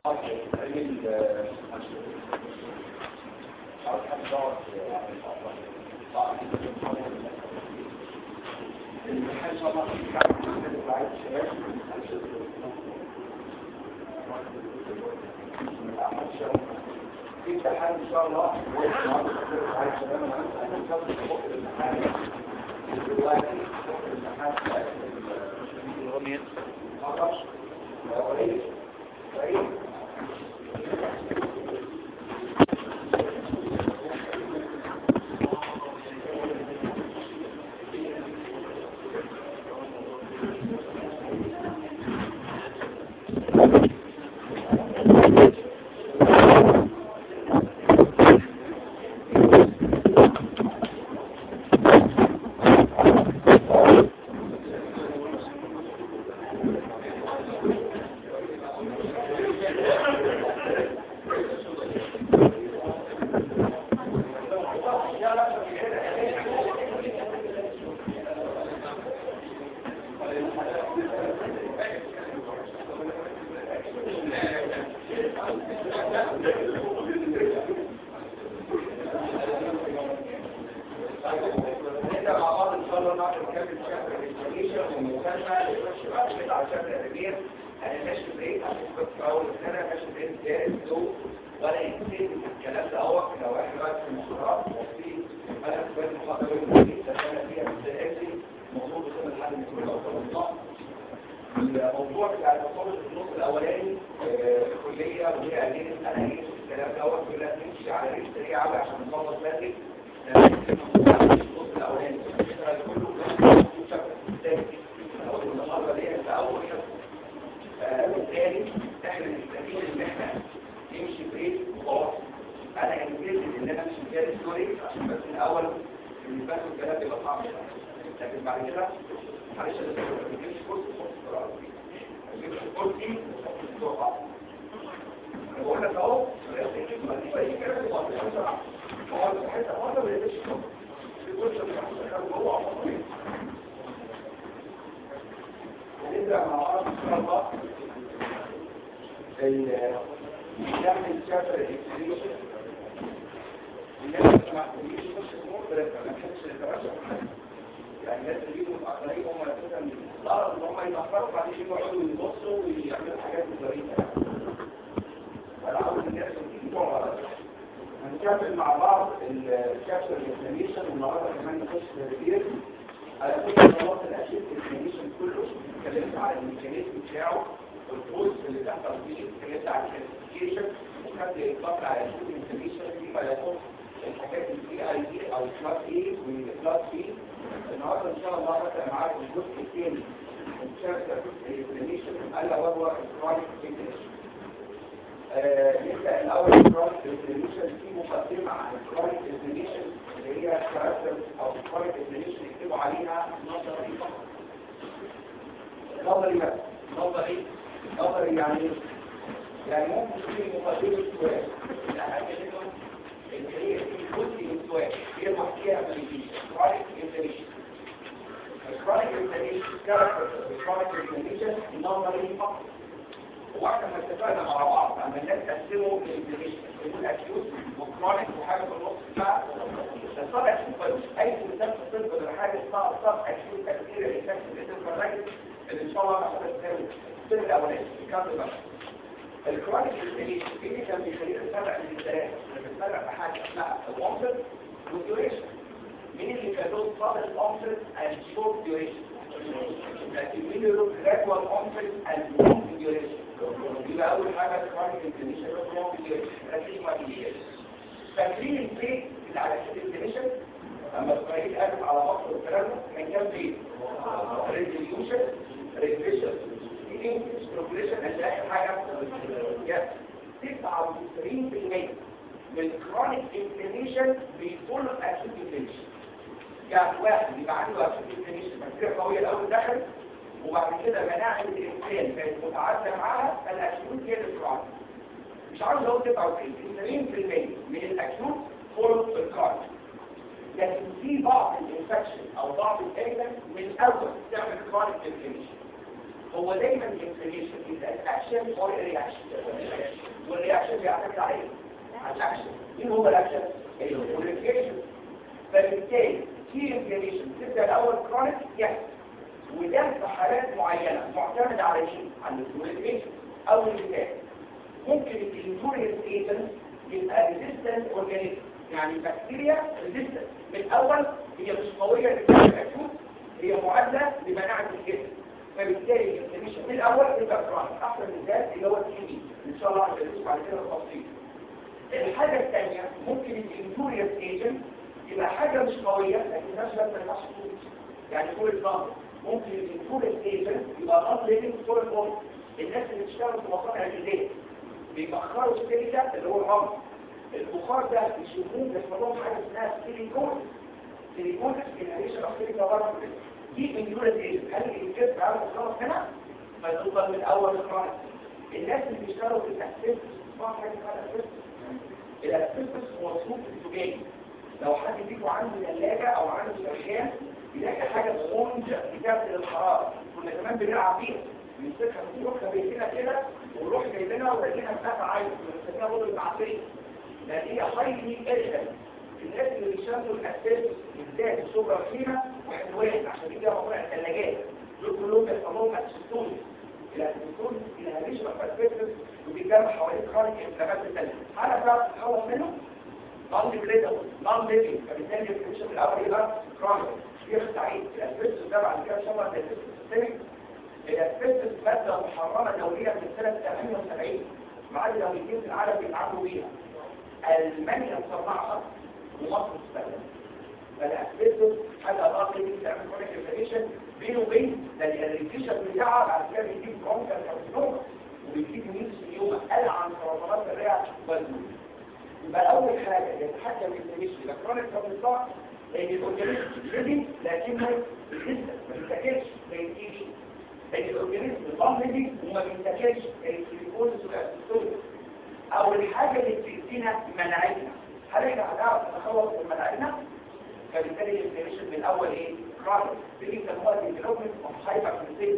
في امتحان ان شاء الله غميت نبدا مع بعض ان شاء الله نعرف نكمل شابتر الانفورميشن والمكالمه نخش بعد كده على شابتر الريبير انا ماشي بريك عشان كنت في اول السنه ماشي بريك جاهز له ولا يكتب الكلام ده هو لو احنا دلوقتي في المحاضرات وفي انا في بالي محاضره يوم الخميس انا فيها بالتاكيد المفروض يكون الحل من كل الاوصال الموضوع بتاع المفروض في النص الاولاني آه، الكليه وهي قالت انا ايه الكلام دوت كلها تمشي على ريت سريع قوي عشان نخلص بدري النص الاولاني كله المحاضره دي انت اول بالتالي احنا نستفيد ان احنا نمشي بريد وخلاص انا انجزت ان انا امشي كده ستوري عشان بس الاول بالنسبه لكم الكلام بيبقى صعب شويه لكن بعد كده معلش انا ما بجيبش كرسي ما بجيبش كرسي وخلاص انا بقول لك اهو ما دي بقى كده بسرعه هو حته واحده ما يقدرش نبدأ مع بعض إن شاء الله نعمل شابتر الاكسبريشن الناس ما تقوليش نص الامور بس ما تحبش الدراسه يعني الناس اللي بيجوا متاخرين هم اساسا الغرض ان هم يتاخروا بعدين يجوا يقعدوا يبصوا ويعملوا حاجات غريبه فانا عاوز الناس اللي بيجوا هنكمل مع بعض الشابتر الاكسبريشن والنهارده كمان نخش في الريفير على فكره خلاص الاشياء الاكسبريشن كله اتكلمت على الميكانيزم بتاعه والفورس اللي بتحصل فيه اتكلمت على الكلاسيفيكيشن وخدت اطلاق على الانفورميشن فيما يخص الحاجات اللي اي دي او كلاس اي وكلاس بي النهارده ان شاء الله هبدا معاكم الجزء الثاني من شابتر الاكسبريشن الا وهو الكرونيك انفورميشن نبدأ الأول الكرونيك انفلاميشن في مقدمة عن الكرونيك انفلاميشن اللي هي كاركتر أو الكرونيك انفلاميشن يكتبوا عليها نظري نظري بس نظري نظري يعني إيه؟ يعني ممكن تكون مقدمة سؤال يعني منهم اللي هي في جزء من سؤال هي محكيها بالإنجليزي كرونيك انفلاميشن الكرونيك انفلاميشن كاركتر الكرونيك انفلاميشن نظري فقط واحنا ما اتفقنا مع بعض اما الناس تقسموا الانفلاميشن يقول اكيوت وكرونيك وحاجه في النص بقى الصاب اكيوت ملوش اي مثال في الطب غير حاجه اسمها صاب اكيوت تكتير الانفكشن الانفكشن اللي ان شاء الله هناخدها في الترم الاولاني الكامل بقى الكرونيك انفلاميشن ايه اللي كان بيخليك تفرق بين الثلاثه بتفرق بحاجه اسمها العنصر والديوريشن مين اللي كان له صاب العنصر and short duration لكن مين اللي له gradual onset and long duration يبقى اول حاجه الكرونيك انفلاميشن لونج ديوريشن ركز مع دي فاكرين البيت اللي على الانفلاميشن لما اسرائيل قالت على مصر والكلام ده كان كام بيت ريزوليوشن ريفيشن ايدنج بروجريشن اللي اخر حاجه يس 99% من الكرونيك انفلاميشن بيفول اكيوت انفلاميشن يعني واحد يبقى عنده اكيوت انفلاميشن بكتيريا قويه الاول دخل وبعد كده مناعة الإنسان كانت متعادلة معاها فالأكيوت هي الإسرائيل مش عاوز أقول 99 90% من الأكيوت فولو في الكارد لكن في بعض الانفكشن أو بعض الأيلم من أول تعمل كارد انفلاميشن هو دايما الانفلاميشن إذا الأكشن أو الرياكشن بيعتمد على ايه؟ على الاكشن مين هو الاكشن؟ الكوميونيكيشن فبالتالي في انفليشن تبدا الاول كرونيك يس وده في حالات معينه معتمد على ايه؟ على الكوميونيكيشن او الكتاب ممكن الانجوريوس ايجنت يبقى ريزيستنت اورجانيزم يعني البكتيريا ريزيستنت من الاول هي مش قويه للأكيوت هي معادله لمناعه الجسم فبالتالي الانفليشن من الاول يبقى كرونيك احسن مثال اللي هو التي بي ان شاء الله هندرسه بعد كده بالتفصيل الحاجه الثانيه ممكن الانجوريوس ايجنت يبقى حاجه مش قويه لكن نفس الوقت ما ينفعش تقول يعني فور اكزامبل ممكن الانجوريوس ايجنت يبقى نون ليفنج فور اكزامبل الناس اللي بتشتغل في مصانع الغذاء بيبخروا السيليكا اللي هو الرمل البخار ده بيشموه بيحصل لهم حاجه اسمها سيليكون سيليكون انهيشن اوف سيليكا بره دي انجوريوس ايجنت هل الجسم عارف يخلص هنا فتوصل من اول الكرونيك الناس اللي بيشتغلوا في الاسيست اسمها حاجه اسمها الاسيست الاسيست موصوف الزجاجي لو حد فيكم عنده ثلاجه او عنده شريان يلاقي حاجه سبونج بتعمل الحراره كنا زمان بنلعب بيها بنمسكها نروح بيتنا كده ونروح جايبينها وراجعينها مسافه عايزه بنسميها بودره معفيه لان هي هايلي ارشد الناس اللي بيشتغلوا الاساس بالذات السوبر فينا وحلوان عشان كده موضوع الثلاجات دول كلهم بيحصل لهم اسيستون الاسيستون الهامش بقى وبيتجمع حوالين خارج انفلامات الثلاجه حاله بقى تتحول منه نون جريدبل نون ليفنج فبالتالي الفيكشن الاول يبقى كرونيك يخدع عيد الاسبيرتس ده بعد كده شبه الاسبيرتس الثاني الاسبيرتس ماده محرمه دوليا من سنه 78 بعد لو يجيب العالم بيتعاملوا بيها المانيا مصنعها ومصر تستخدم فالاسبيرتس حاجه باقي دي بتعمل كرونيك انفليشن بينه وبين ده الريفيشن بتاعها بعد كده بيجيب كرونيك كارسينوما وبيجيب ميوسيوما العن سرطانات الرئه والدم يبقى أول حاجة يتحكم في الانفليشن الكرونيك كابيتال لأن الأورجانيزم ليفي لكنه لسه ما بيتاكلش زي التي لأن الأورجانيزم نظام ليفي وما بيتاكلش زي السيليكونز والأسيتون أول حاجة اللي بتأذينا مناعتنا هل احنا هنعرف نتخلص من مناعتنا؟ فبالتالي الانفليشن من الأول إيه؟ كرونيك بيجي يسموها ديفلوبمنت أوف هايبر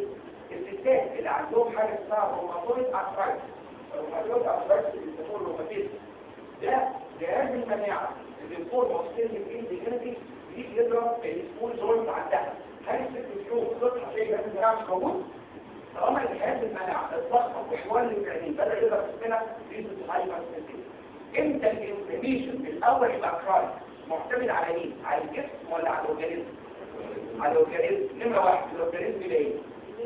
الستات اللي عندهم حاجة اسمها روماتويد ارثرايتس الروماتويد ارثرايتس اللي بيسموه الروماتيزم ده جهاز المناعة اللي بيقول موصل الايه ديجنتي يجي يضرب السكول جوينت عندها هل الست فيهم تصحى شيء جهاز المناعة مش موجود؟ طالما جهاز المناعة الضغط واحوال الجنين بدأ يضرب السنة يزيد هايبر امتى الانفلاميشن من الاول يبقى كرايك معتمد على مين؟ على الجسم ولا على الاورجانيزم؟ على الاورجانيزم نمرة واحد الاورجانيزم يبقى ايه؟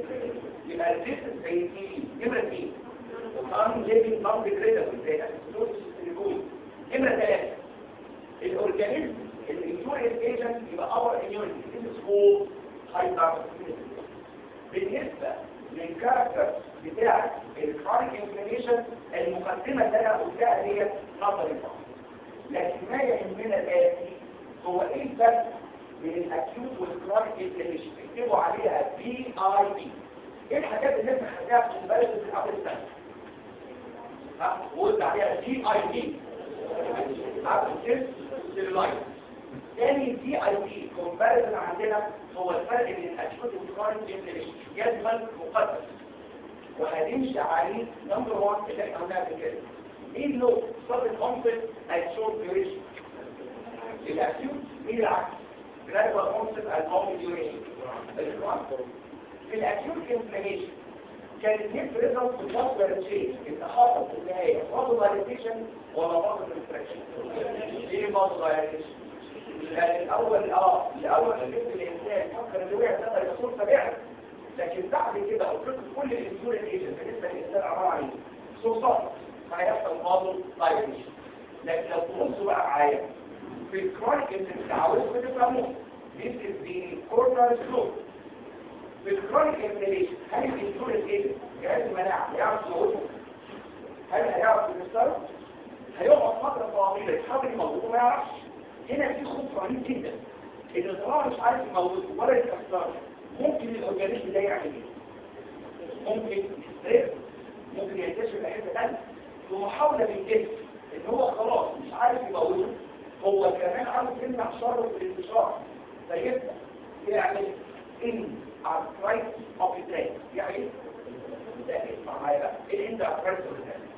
يبقى الجسم زي التي نمرة اثنين نون ليفنج نون ديجريدبل زي الاسيتون السيليكون نمرة ثلاثة الأورجانيزم الانجوريس ايجنت يبقى اور اميونيتي this is called hyperimmunity بالنسبة للكاركتر بتاع الكرونيك انفلاميشن المقدمة اللي انا قلتها هي نظري فقط لكن ما يهمنا الآتي هو ايه الفرق بين الاكيوت والكرونيك انفلاميشن اكتبوا عليها بي اي بي ايه الحاجات اللي احنا خدناها في البلد في اول السنه ها قلت عليها دي اي بي تاني دي اي بي كومباريزن عندنا هو الفرق بين الاكيوت والكرونيك انفلاميشن جدول مقدس وهنمشي عليه نمبر 1 اللي احنا قلناها قبل كده مين له صفر كونفليكت ات شورت ديوريشن الاكيوت مين العكس جرادوال كونفليكت ات لونج ديوريشن في الاكيوت انفلاميشن كان النيت ريزلت في مصدر تشينج انت حاطط في النهايه مصدر فاليديشن ولا مصدر انفكشن ليه مصدر فاليديشن لان الاول اه الاول شفت الانسان فكر ان وقع ده يصور طبيعي لكن بعد كده قلت كل الانسول ايجنت بالنسبه للانسان عباره عن صوصات فهيحصل مصدر فاليديشن لكن لو تبصوا بقى معايا في الكرونيك انت متعودوا تفهموه This is the coronary slope في الكرونيك انفليشن هل الانسول ايه جهاز المناعه يعرف يموته هل هيعرف يكسره هيقعد فتره طويله يتحضر يموته ما يعرفش هنا في خوف رهيب جدا ان طالما مش عارف يموته ولا يكسره ممكن الاورجانيزم ده يعمل ايه ممكن يستريس ممكن ينتشر لحته ثانيه في محاوله من الجسم ان هو خلاص مش عارف يموته هو كمان عاوز يمنع شره في الانتشار فيبدا يعمل ان arthritis of the brain يعني ده اسمع معايا بقى ايه انت arthritis of the brain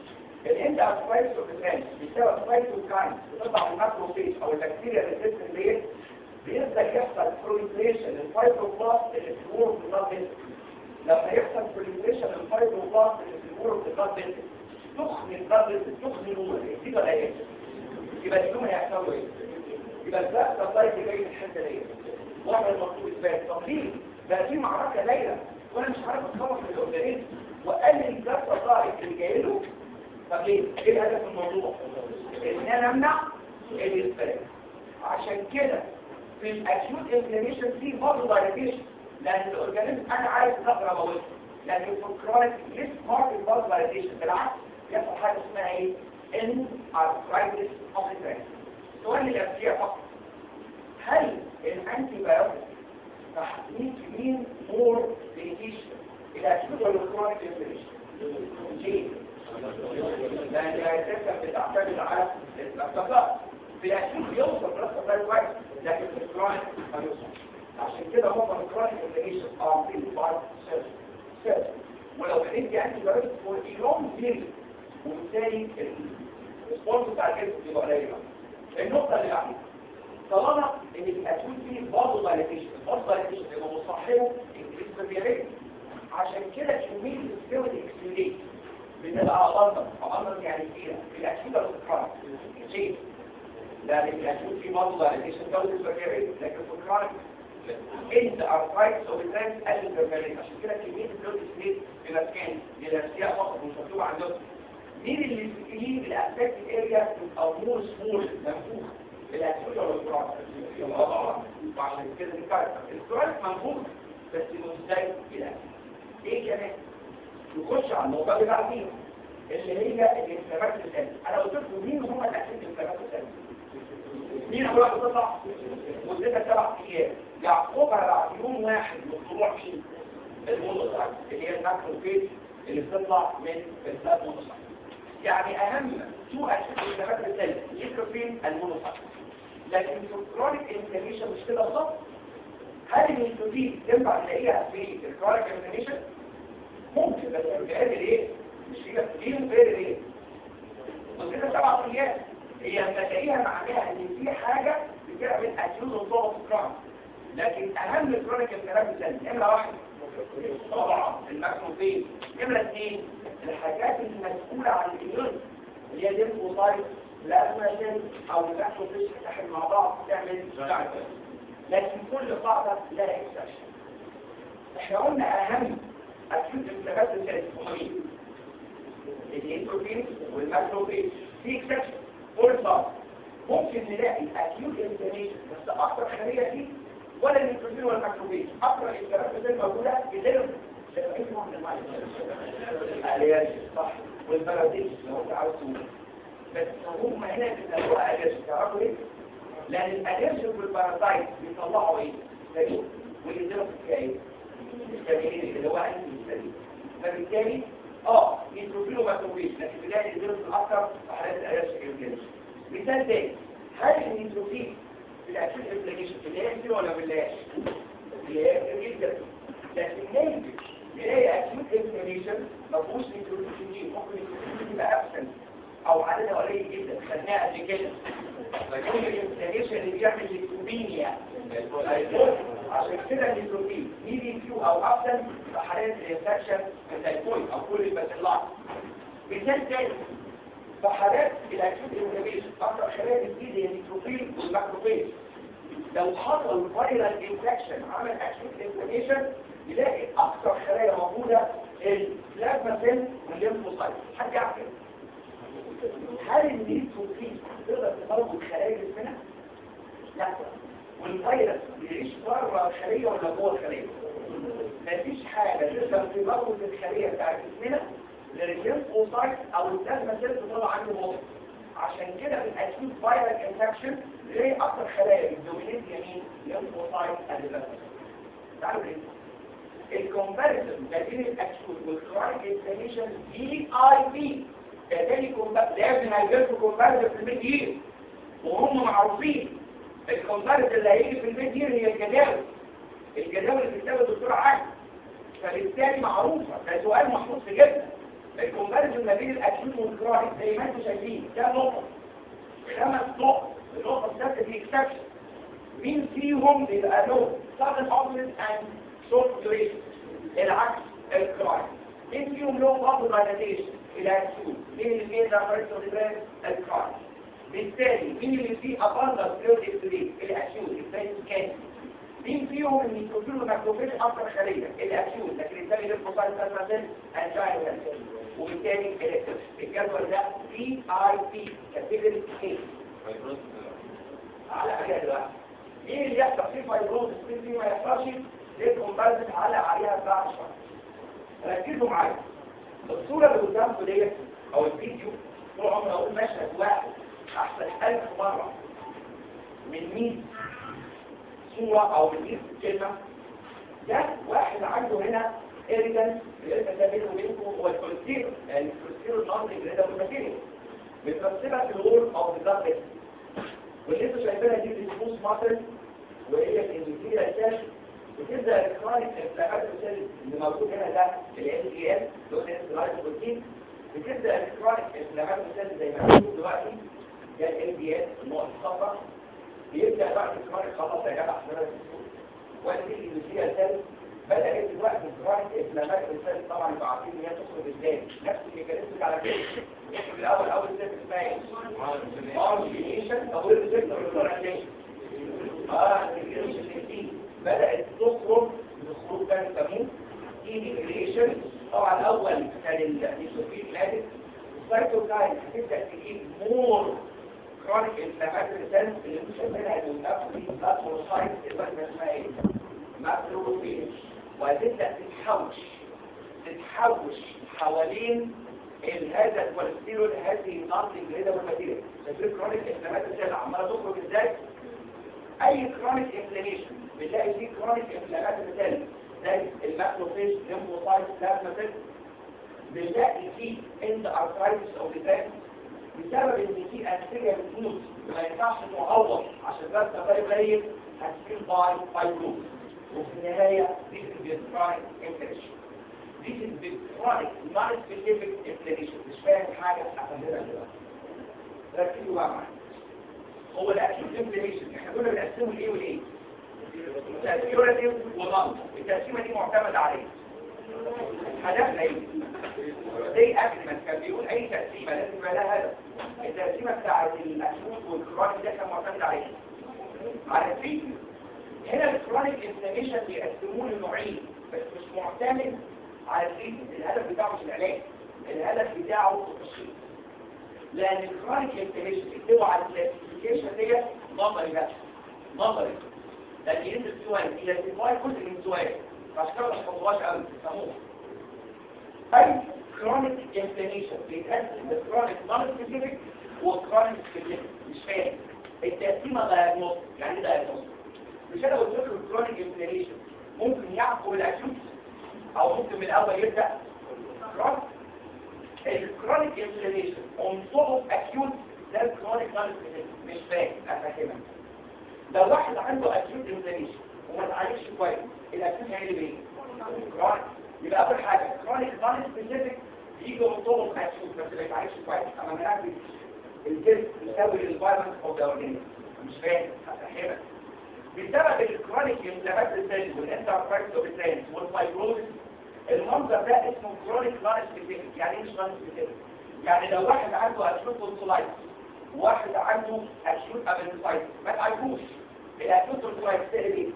الاند ارثرايتس اوف الجلاند بسبب سايتوكاين بتطلع من الماكروفيج او البكتيريا ريزيستنت ديت بيبدا يحصل بروليفريشن الفايبروبلاست اللي في الورم بلاد لما يحصل بروليفريشن الفايبروبلاست اللي في الورم بلاد تخن البلد تخن الورم دي ولا ايه؟ يبقى اليوم هيحصل له ايه؟ يبقى البلد سبلاي جاي من الحته ديت واحد المطلوب اثبات طب ليه؟ بقى في معركه دايره وانا مش عارف اتخلص من الاورجانيزم وقال لي البلد سبلاي اللي جاي له طب ليه؟ ايه الهدف من الموضوع؟ ان انا امنع الاسباب عشان كده في الاكيوت انفلاميشن في برضه فايريشن لان الاورجانيزم انا عايز اقرا موته لان في الكرونيك ليس مارك برضه فايريشن بالعكس يحصل حاجه اسمها ايه؟ ان ارثرايتس اوف ذا سؤال للاسئله فقط هل الانتي بايوتيك تحديد مين مور ميديكيشن الاكيوت ولا الكرونيك انفلاميشن؟ ليه؟ لان الاساسا بتعتمد على الاستقرار في الاكيوت بيوصل للاستقرار كويس لكن في الكرونيك ما بيوصلش عشان كده هم الكرونيك انفلاميشن ار في بعض سيرفيس ولو كانت انتي بايوتيك فور ايلون بيريد وبالتالي الريسبونس بتاع الجسم بيبقى قليل النقطه اللي بعدها طالما ان الاكيوت فيه بازو دايليتيشن البازو دايليتيشن يبقى مصاحبه الكريستاليريت عشان كده كميه السيروت اكسيوليت بتبقى أبطل أبطل يعني كتيرة في الأكيد والسكران شيء لأن الأكيد في برضه دايليتيشن جودة البكتيريا لكن في الكرونيك انت ارثرايتس او بالذات قلل البرمالين عشان كده كميه البلوت سليت بيبقى سكان للاشياء فقط مش مكتوب عندهم مين اللي بيجي بالاسبكت اريا او مور سمول منفوخ الاكيد ولا الكرونيك وعشان كده الكاركتر الكرونيك منفوخ بس مش زي الاكيد ايه كمان نخش على النقطة اللي بعديها اللي هي الانفلامات الثانية انا قلت لكم مين هم الاكيد الانفلامات الثانية مين اول واحد تطلع مدتها سبع ايام يعقبها بعد يوم واحد من طلوع مين المونوسايت اللي هي الماكروفيج اللي بتطلع من الفلات مونوسايت يعني اهم تو اكيد الانفلامات الثانية النيتروفين المونوسايت لكن في الكرونيك انفلاميشن مش كده بالظبط هل النيتروفين ينفع نلاقيها في الكرونيك انفلاميشن ممكن بس بيقابل ايه مش كده ليه مبالغ ايه وكده سبع ايام هي تلاقيها معناها ان في حاجه بتعمل اكيوز وضغط كرونيك لكن اهم الكرونيك الكلام الثاني نمره واحد طبعا الماكروفين نمره اثنين الحاجات المسؤوله عن الاميون اللي هي الليمفوسايت بلازما سيل او الماكروفيش تتحد مع بعض تعمل جعل لكن كل قاعده لها اكسبشن احنا قلنا اهم اكيد الانتباهات الكالسيومين الانتروفين والماكروفيج في اكسبشن فول صار ممكن نلاقي اكيوت انفلاميشن بس اكتر خليه دي ولا الانتروفين ولا الماكروفيج اكتر الانتباهات اللي موجوده في الليل صح والبرازيل لو انت عاوز تقول بس هم هنا بيسموها الرجي تعرفوا ليه؟ لان الالرجي والبارازايت بيطلعوا ايه؟ سليم والانتباه فيها ايه؟ التمرين اللي هو انت السليم فبالتالي اه يتروفيله ما تروفيش لكن بنلاقي الفيروس الاكثر في حالات الالرجي الانفلاميشن مثال تاني هل النيتروفيل في الاكيد انفلاميشن اللي هي كتير ولا بلاش؟ اللي هي كتير جدا لكن نيجي نلاقي اكيد انفلاميشن ما فيهوش نيتروفيل دي ممكن النيتروفيل يبقى ابسنت او عددها قليل جدا خدناها قبل كده فيكون الانفلاميشن اللي بيعمل ليكوبينيا عشان كده النيتروفيل ميدي كيو او ابسنت في حالات الانفكشن التايفويد او كل الباسيلات مثال تاني في حالات الاكيوت انفلاميشن اكثر خلايا بتزيد هي النيتروفيل والماكروفيج لو حصل فايرال انفكشن عمل اكيوت انفلاميشن يلاقي اكثر خلايا موجوده البلازما سيل والليمفوسايت حد يعرف هل النيتروفيل تقدر تموت خلايا جسمنا؟ لا والفيروس بيعيش بره الخليه ولا جوه الخليه؟ مفيش حاجه تقدر تموت الخليه بتاعت جسمنا غير الليمفوسايت او البلازما سيل تطلع عنه موت عشان كده في الاكيوت فايرال انفكشن ليه اكتر خلايا الدومينيت يمين الليمفوسايت البلازما تعالوا ليه؟ الكومباريزن ما بين الاكيوت والكرونيك انفلاميشن دي اي بي كذلك لازم هيجيلكم كومباريزن في الميد يير وهم معروفين الكومباريزن اللي هيجي في الميد يير هي الجداول الجداول اللي بتكتبها الدكتور عادل فبالتالي معروفه ده سؤال محفوظ في جدا الكومباريزون ما بين الاكيوت والكرونيك زي ما انتم شايفين ده نقطه خمس نقط النقطه السادسه دي اكسبشن مين فيهم بيبقى له sudden onset and short duration العكس الكرونيك مين فيهم له برضه dilatation الاكيوت مين اللي فيه ده فريق الكرونيك بالتالي مين اللي فيه abundant fluid exudate الاكيوت الثاني كان مين فيهم اللي يكون له ماكروفيج اكتر خليه الاكيوت لكن الثاني للفوسايل بلازما انجاين وبالتالي الكتريك الجدول ده بي اي بي كاتيجوري اي على عليها دلوقتي ايه اللي يحصل فيه فايبروز مين فيه ما يحصلش ليه كومباريزن على عليها بعد شهر ركزوا معايا الصوره اللي قدامكم ديت او الفيديو طول عمري اقول مشهد واحد احسن ألف مره من 100 صورة او من 100 كلمة ده واحد عنده هنا ايريجنس الاسم ده بينه وبينكم هو الكوليستيرول يعني الكوليستيرول النهارده الجديده والماتيريال بترسبها في الغول او في الضغط واللي انتوا شايفينها دي السموث ماسل وهي الاندوثيريال سيل بتبدا الكرونيك انفلامات السيل اللي موجود هنا ده ال دي اس اللي هو البروتين بتبدا الكرونيك انفلامات السيل زي ما بنشوف دلوقتي ده ال دي اس النقط الصفراء بيبدا بعد الكرونيك خلاص يا جماعه احنا وادي الاندوثيريال سيل بدات دلوقتي الكرونيك انفلامات السيل طبعا انتوا عارفين ان هي تخرج ازاي نفس الميكانيزم على كده في الاول اول ستيب اسمها ايه؟ مارجينيشن او الريسبتور ريكورنيشن اه بدات تخرج الخروج ده بنسميه ايميجريشن طبعا الاول كان النيسوفيل ماتت السايتوكاين هتبدا تجيب مور كرونيك انفلاماتوري سيلز اللي مش شايفينها اللي بتاخد بلاتوسايت اللي اسمها ايه؟ ماكروفيج وهتبدا تتحوش تتحوش حوالين هذا الكوليسترول هذه النقط الجديده والماتيريال شايفين كرونيك انفلاماتوري سيل عماله تخرج ازاي؟ اي كرونيك انفلاميشن بنلاقي فيه كرونيك انفلاماتوري سيل زي الماكروفيج ليمفوسايت بلازما سيل بنلاقي فيه اند ارثرايتس او ديفاكت بسبب ان في انسجه بتموت ما ينفعش تعوض عشان بس تغير قليل هتسيل باي فايبروز وفي النهايه دي الكرونيك انفلاميشن This is the chronic, non-specific inflammation. مش فاهم حاجة أفهمها دلوقتي. ركزوا بقى معايا. هو الأكيد inflammation احنا كنا بنقسمه لإيه ولإيه؟ تأثيراتيف وضغط. التقسيمة دي معتمدة عليه. هدفنا إيه؟ زي أكلمنت كان بيقول أي تقسيمة لازم يبقى لها هدف. التقسيمة بتاعت الأكيوت والكرونيك ده كان معتمد عليه. على الفيديو. هنا الكرونيك انفلاميشن بيقسموه لنوعين بس مش معتمد على التريتمنت الهدف بتاعه مش العلاج الهدف بتاعه التشخيص لان الكرونيك انفلاميشن اكتبوا على الكلاسيفيكيشن ديت نظري بقى نظري لان انت السؤال كلاسيفاي جزء من السؤال فعشان كده ما تحفظوهاش قوي تفهموها اي كرونيك انفلاميشن بيتقسم لكرونيك نون سبيسيفيك وكرونيك سبيسيفيك مش فاهم التقسيمه دايجنوستيك يعني ايه دايجنوستيك مش انا قلت لكم الكرونيك انفلاميشن ممكن يعقب الاكيوت او ممكن من الاول يبدا كرونيك الكرونيك انفلاميشن عنصره اكيوت ده الكرونيك مش فاهم افهمك لو واحد عنده اكيوت انفلاميشن وما اتعالجش كويس الاكيوت هيعمل ايه كرونيك يبقى اول حاجه كرونيك نون سبيسيفيك بيجي عنصره اكيوت بس ما يتعالجش كويس اما نعمل الجسم يساوي الانفايرمنت اوف ذا اورجانيزم مش فاهم افهمك بسبب الكرونيك انفلامات السيل والانترفاكت اوبيترينز والفايبروزس المنظر ده اسمه كرونيك نون سبيسيفيك يعني ايه مش نون سبيسيفيك يعني لو واحد عنده اكيوت تونسلايتس واحد عنده اكيوت ابندسايتس ما تعرفوش الاكيوت تونسلايتس تقلب ايه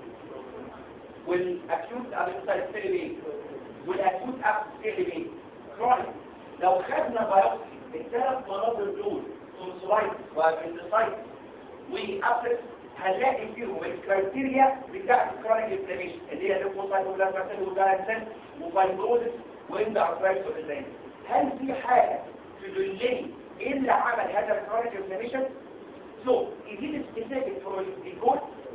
والاكيوت ابندسايتس تقلب ايه والاكيوت ابس تقلب ايه كرونيك لو خدنا بايوبسي الثلاث مناظر دول تونسلايتس وابندسايتس وابس هنلاقي فيهم الكرايتيريا بتاعت الكرونيك انفلاميشن اللي هي ليمفوسايتوبلازما سيل وجالانسين وفايبروزس واند ارثرايتس اوبيزين هل في حاجه تدل لي ايه اللي عمل هذا الكرونيك انفلاميشن سو يجيب سبيسيفيك فور الديكود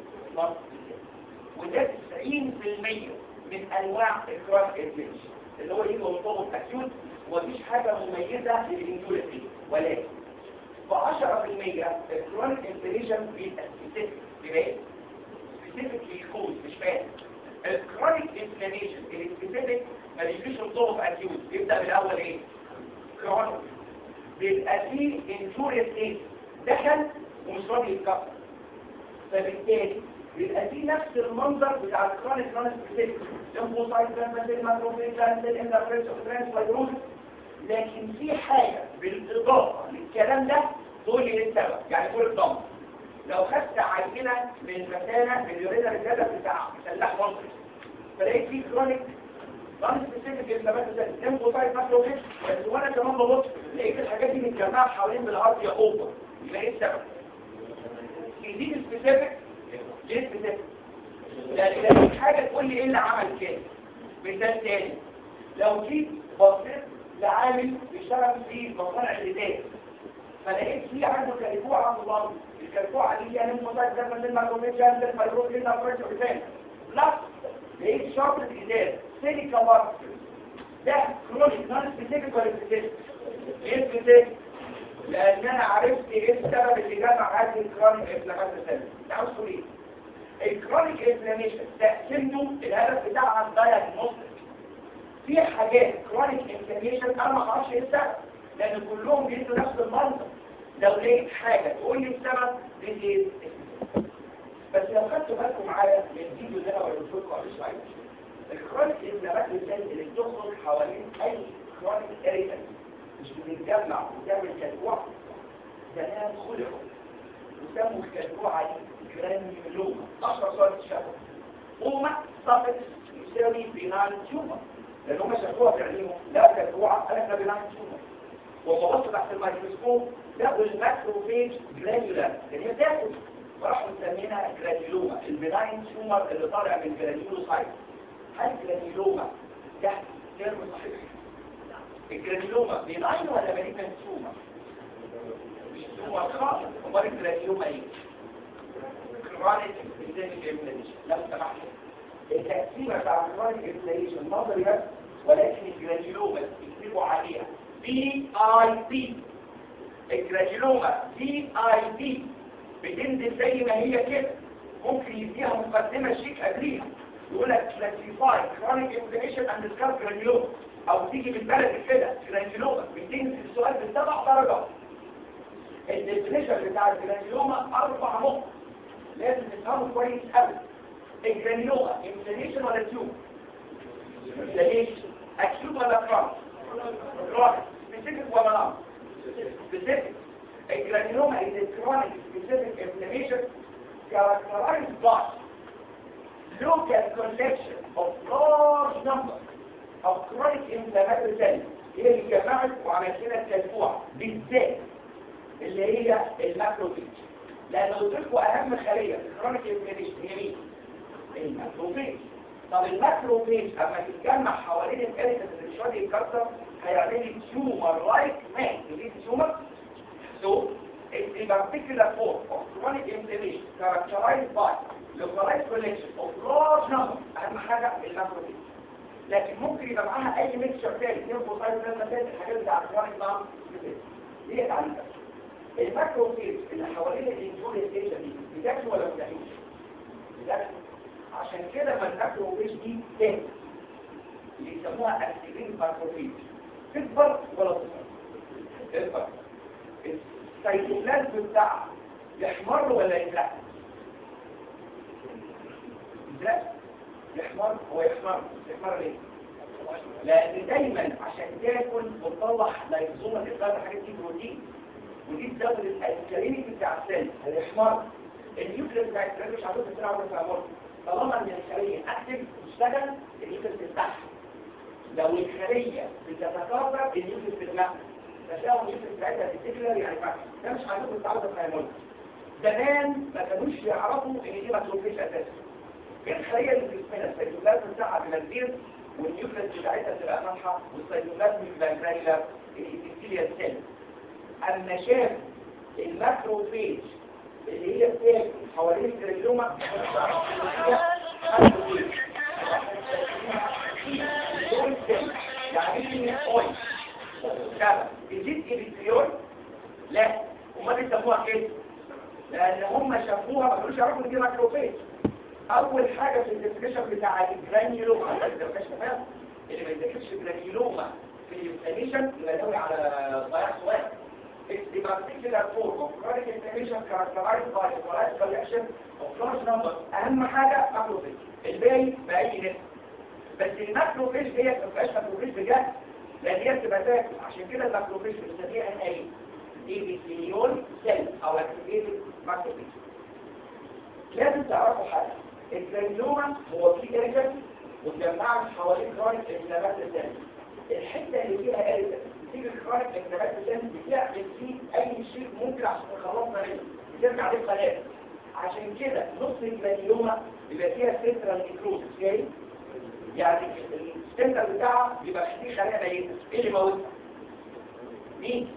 وده 90% من انواع الكرونيك انفلاميشن اللي هو يجي مرتبط اكيوت ومفيش حاجه مميزه للانفلاميشن ولكن ف 10% الكرونيك انفليشن بيبقى سبيسيفيك يبقى سبيسيفيك للكوز مش فاهم الكرونيك انفلاميشن السبيسيفيك ما بيجيش مرتبط اكيوت بيبدا بالاول ايه كرونيك بيبقى فيه انجوريس ايه دخل ومش راضي يتكسر فبالتالي بيبقى فيه نفس المنظر بتاع الكرونيك نون سبيسيفيك ليمفوسايت ليمفوسايت ماكروفيج لانسيل اندرفريس ترانسفايروز لكن في حاجة بالاضافه للكلام ده تقول لي ايه السبب يعني كل الضمن لو خدت عينه من مثانه من اليورينا الجدل بتاع سلاح مصري فلقيت فيه كرونيك نون سبيسيفيك انفلامات زي ليمفوسايت ماكروفيج بس وانا كمان ببص لقيت الحاجات دي متجمعه حوالين بالهارت يا اوفر يبقى ايه السبب؟ يزيد سبيسيفيك ليه سبيسيفيك؟ لان لازم حاجه تقول لي ايه اللي عمل كده مثال تاني لو جيت بصيت لعامل بيشتغل في مصانع الغذاء فلقيت فيه عنده كاليفوع عنده ضغط الكاليفوع دي يعني مصنع زي ما لما لو مش عند الفيروس هنا فرش وثاني لا لقيت شرط الازاز سيليكا مارك ده كرونيك نون سبيسيفيك ولا سبيسيفيك ايه سبيسيفيك لان انا عرفت ايه السبب اللي جمع هذه الكرونيك انفلاميشن سيل ده عاوز تقول ايه الكرونيك انفلاميشن تقسيمته الهدف بتاعها الدايجنوستيك في حاجات كرونيك انفلاميشن انا ما اعرفش ايه السبب لان كلهم بيدوا نفس المنطق لو لقيت حاجه تقول لي السبب دي ايه بس لو خدتوا بالكم معايا من الفيديو اللي انا وريته لكم قبل شويه الكرونيك انفلامات اللي بتخرج حوالين اي كرونيك اريتن مش بتتجمع وتعمل كلكوع زمان خلقوا وسموا الكلكوعه دي جرانيولوما اشهر صوره الشبه قومه صفت يساوي بينال تيومر لان هم شافوها في عينيهم لا كلكوعه قالت ده بينال تيومر وببص تحت الميكروسكوب لقوا الماكروفيج جرانيولار اللي هي تاكل وراحوا مسمينها جرانيولوما البناين تيومر اللي طالع من جرانيولوسايت هل جرانيولوما ده ترم صحيح الجرانيولوما بناين ولا مالجنت تيومر مش تيومر خالص امال الجرانيولوما ايه كرونيك انفلاميشن انفلاميشن لو سمحت التقسيمه بتاع كرونيك انفلاميشن نظري بس ولكن الجرانيولوما يكتبوا عليها بي اي بي الجرانيولوما بي اي بي بتنزل زي ما هي كده ممكن يديها مقدمه شيك قبليها يقول لك كلاسيفاي كرونيك انفلاميشن اند سكار جرانيولوما او تيجي بالبلد كده جرانيولوما بتنزل السؤال بسبع درجات الديفينيشن بتاع الجرانيولوما اربع نقط لازم تفهمه كويس قوي الجرانيولوما انفلاميشن ولا تيوب انفلاميشن اكيوت ولا كرونيك كرونيك سبيسيفيك ولا نون سبيسيفيك الجرانيولوما is a chronic specific inflammation characterized by local collection of large number of chronic inflammatory cells هي اللي جمعت وعملت لنا التجموع بالذات اللي هي الماكروفيج لان قلت لكم اهم خليه في الكرونيك انفلاميشن هي مين؟ الماكروفيج طب الماكروفيج اما تتجمع حوالين الكارثه اللي مش راضي يتكسر هيعمل لي تيومر لايك مان يجيب تيومر So, a particular form of chronic inflammation characterized by localized collection of large number أهم حاجة الماكروفيج لكن ممكن يبقى معاها أي ميكشر تاني نيمفوسايت مثلا الحاجات بتاع الكرونيك نعم دي تعريفها الماكروفيج اللي حوالين الانسولين ستيشن دي بتاكل ولا بتاكلش؟ بتاكل عشان كده ما الماكروفيج دي تاني اللي يسموها اكتيفين ماكروفيج تكبر ولا تصغر؟ تكبر السيتوبلازم بتاعها يحمر ولا يزرق يزرق يحمر هو يحمر يحمر ليه لان دايما عشان تاكل وتطلع لايزوما تطلع حاجات دي بروتين ودي تزود الالكالينيتي بتاع السيل هيحمر النيوكليس بتاع السيل مش هتقدر تلعب ولا تعمل طالما ان الخليه اكتف تشتغل النيوكليس تفتح لو الخليه بتتكاثر النيوكليس بتتنفس تشاؤم النيوكليس بتاعتها تفتكر يعني فاكر ده مش هتقدر تعوض الهرمون زمان ما كانوش يعرفوا ان دي ماكروفيج اساسا الخليه اللي في جسمنا السيتوبلازم بتاعها بيبقى كبير والنيوكليس بتاعتها تبقى فاتحه والسيتوبلازم يبقى جرايلر الابيثيليال سيل اما شاف الماكروفيج اللي هي بتاكل حوالين الجريلوما يعني اويل كده يزيد الابيثيول لا امال بيسموها كده لان هم شافوها ما كانوش يعرفوا ان دي ماكروفيج اول حاجه في الديفينيشن بتاع الجرانيولوما اللي ما يذكرش جرانيولوما في الانفلاميشن يبقى ناوي على ضياع سؤال The particular form of chronic inflammation characterized by localized collection of large numbers أهم حاجة ماكروفيج الباقي بأي نسبة بس الماكروفيج هي ما بتبقاش ماكروفيج بجد لأن هي بتبقى تاكل عشان كده الماكروفيج بنسميها ان ايه ايبيثيليول سيل أو اكتيفيتد ماكروفيج لازم تعرفوا حاجة الجرانيوما هو في ارجل وتجمعت حوالين كرونيك انفلامات الدم الحته اللي فيها ارجل بتيجي كرونيك انفلامات الدم بتعمل فيه اي شيء ممكن عشان تخلصنا منه بترجع للخلايا عشان كده نص الجرانيوما بيبقى فيها سنترال نيكروز جاي يعني السنتر بتاعها بيبقى فيه خلايا ميته ايه اللي موتها؟ مين؟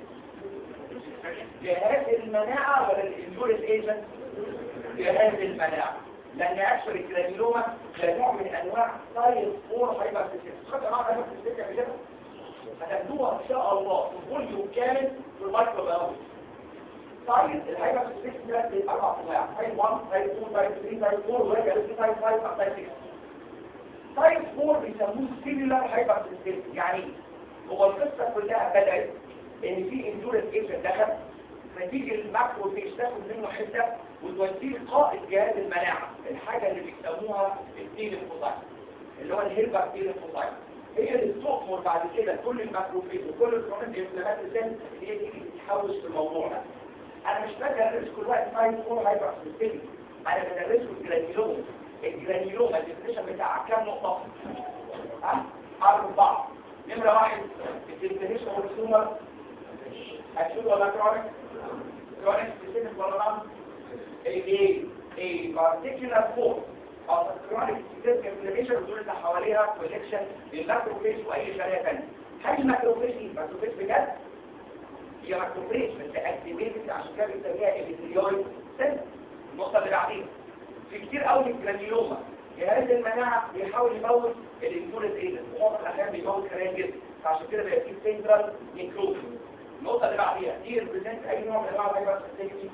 جهاز المناعه ولا الانجوريس ايجنت؟ جهاز المناعه لان اكثر الجرانيوما ده نوع من انواع تايب 4 هايبرتنسيف خدت معاها هايبرتنسيف قبل كده هتاخدوها ان شاء الله في فوليوم كامل في المايكرو بيولوجي طيب الهايبرتنسيف ده اربع انواع تايب 1 تايب 2 تايب 3 تايب 4 وهي تايب 5 او تايب 6 تايب 4 بيسموه سيلولار هايبرتنسيف يعني هو القصه كلها بدات ان في اندورنس ايجنت دخل فتيجي الماكرو تاخد منه حته وتوديه قائد جهاز المناعه الحاجه اللي بيسموها التيل الفوتايل اللي هو الهيربا تيل الفوتايل هي اللي بتؤمر بعد كده كل الماكروفيج وكل الكرونيك انفلامات السن هي تيجي تتحوش في الموضوع ده انا مش باجي ادرس كل وقت تايب 4 هايبر سيستمي انا بدرسه الجرانيلوم الجرانيلوم الديفينيشن بتاعها كام نقطه؟ ها؟ اربعه نمره واحد الديفينيشن والسومر اكيد ولا كرونيك كرونيك سيستمك ولا نعم a, a particular form of chronic systemic inflammation دول اللي حواليها كوليكشن للماكروفيج واي خلايا ثانيه هل الماكروفيج دي ماكروفيج بجد؟ هي ماكروفيج بس اكتيفيتد عشان كده بنسميها ابيثيليويد سيل النقطه اللي بعديها في كتير قوي من الجرانيوما جهاز المناعه بيحاول يموت الانسولين ايجنت وهو في الاحيان بيموت خلايا الجسم فعشان كده بيبقى في سنترال نيكروز النقطه اللي بعديها دي ريبريزنت اي نوع من انواع الهايبرسنسيتي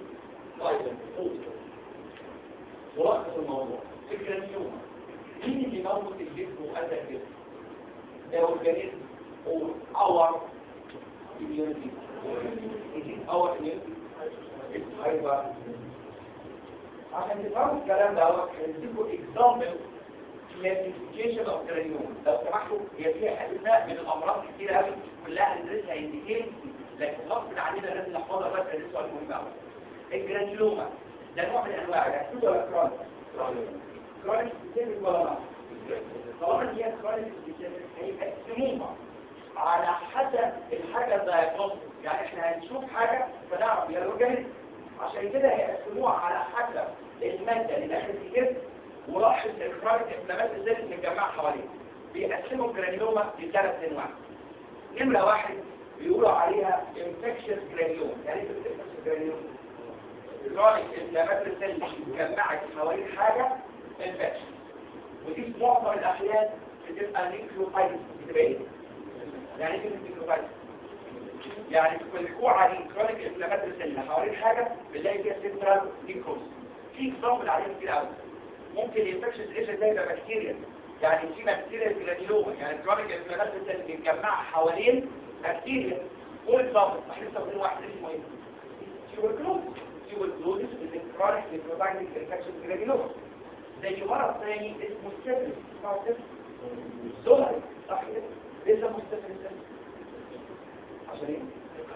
ورأس الموضوع فكرة اليوم مين اللي موت الجسم وأذى الجسم؟ ده أورجانيزم أو اور immunity is our immunity هيبقى عشان تفهموا الكلام ده هنديكوا example classification of cranium لو سمحتوا هي فيها أسماء من الأمراض كتير قوي كلها هندرسها انديكيت لكن غصب عننا لازم نحفظها بس ده سؤال مهم قوي الجرانيلوما ده نوع من انواع الاكيد ولا كرونيك كرونيك سيستميك ولا لا طالما هي كرونيك سيستميك هيقسموها على حسب الحاجه الدايجنوستيك يعني احنا هنشوف حاجه فنعرف هي الاورجانيزم عشان كده هيقسموها على حسب الماده اللي داخل في الجسم وراحه الكرونيك انفلامات ازاي متجمعه حواليه بيقسموا الجرانيلوما لثلاث انواع نمره واحد بيقولوا عليها انفكشن جرانيوم يعني ايه انفكشن جرانيوم كرونيك انفلامات السيل اتجمعت حوالين حاجه انفكشن ودي في معظم الاحيان بتبقى نيكلوفايتس بتبقى ايه؟ يعني ايه نيكلوفايتس؟ يعني في الكوعه دي كرونيك انفلامات السيل حوالين حاجه بنلاقي فيها سنترال نيكروز في اكزامبل عليها كتير قوي ممكن الانفكشن ايجنت ده يبقى بكتيريا يعني في بكتيريا جرانيلوما يعني كرونيك انفلامات السيل متجمعه حوالين بكتيريا كل ضابط احنا لسه واخدين واحد اسمه ايه؟ تيوبركلوز تيوبركلوزس بالكرونيك نيكروتايتك انفكشن جرانيلوما زي مرض ثاني اسمه السيفلس اسمه السيفلس زهري صح كده؟ ليه سموه السيفلس عشان ايه؟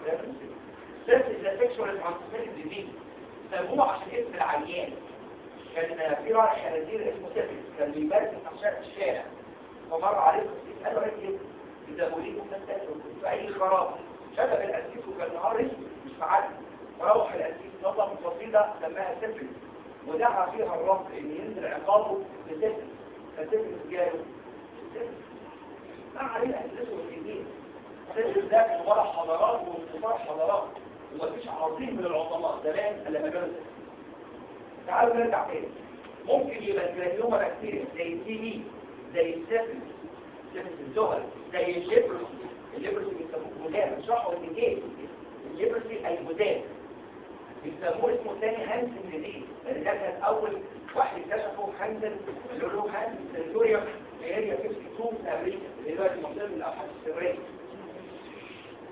السيفلس ده سيكشوال ترانسميتد ديزيز سموه عشان اسم العيان كان في راعي خنازير اسمه سيفلس كان بيمارس في الشارع فمر عليه قالوا ايه إذا أريد أن في أي خراب شبه الأسيس وكان نهار اسمه مش معدي روح الأسيس نظم فصيلة سماها سفل ودعا فيها الرب إن ينزل عقابه بسفل فسفل جاله سفل ما عليه الأسيس والجديد سفل ده كان ورا حضارات وانتصار حضارات ومفيش عظيم من العظماء زمان لما جاله سفل تعالوا نرجع تاني ممكن يبقى الجرانيوما بكتيريا زي التي بي زي السفل سفل الزهر زي الليبروسي الليبروسي بيسموه مدام اشرحوا النجاز الليبروسي اي مدام بيسموه اسمه ثاني هانسن ديزيز لان ده كان اول واحد اكتشفه هانسن اللي له هانسن سنتوريوم اريا 52 في امريكا اللي دلوقتي منطقه من الابحاث السريه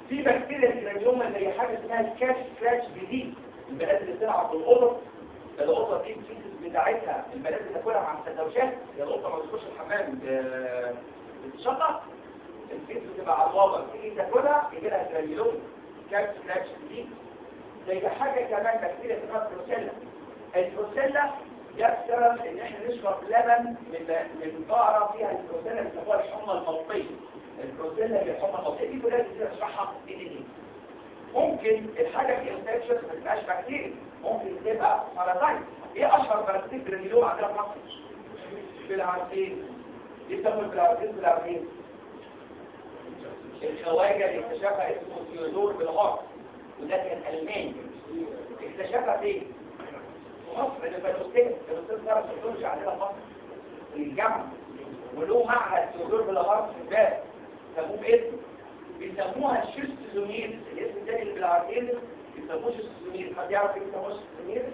في بكتيريا الجرانيوما زي حاجه اسمها الكاش كراش ديزيز البنات اللي بتلعب بالقطط القطه دي الفيتس بتاعتها البنات بتاكلها مع السندوتشات هي القطه ما بتخش الحمام ب- بتشطح الفيتس بتبقى عضوابه تيجي تاكلها يجي لها جرانيوما كاش كراش ديزيز زي حاجه كمان بكتيريا اسمها بروسيلا البروسيلا ده بسبب ان احنا نشرب لبن من من بقره فيها البروسيلا اللي بيسموها الحمى الملطيه البروسيلا هي الحمى الملطيه دي كلها بتبقى تشرحها دي دي دي ممكن الحاجه في انفكشن ما تبقاش بكتيريا ممكن تبقى بارازايت ايه اشهر بارازيت جرانيولوم عندنا في مصر بالعارفين يسموا البلارزين بالعارفين الخواجه اللي اكتشفها اسمه ثيودور بالغار وده كان الماني اكتشفها فين؟ في مصر اللي في الاستاذ الاستاذ درس التكنولوجيا عندنا في مصر في الجامعه وله معهد ثيودور بالغار في الباب سموه باسمه بيسموها الشيستوزوميرز الاسم الثاني اللي بالعربية بيسموه شيستوزوميرز حد يعرف ايه بيسموه شيستوزوميرز؟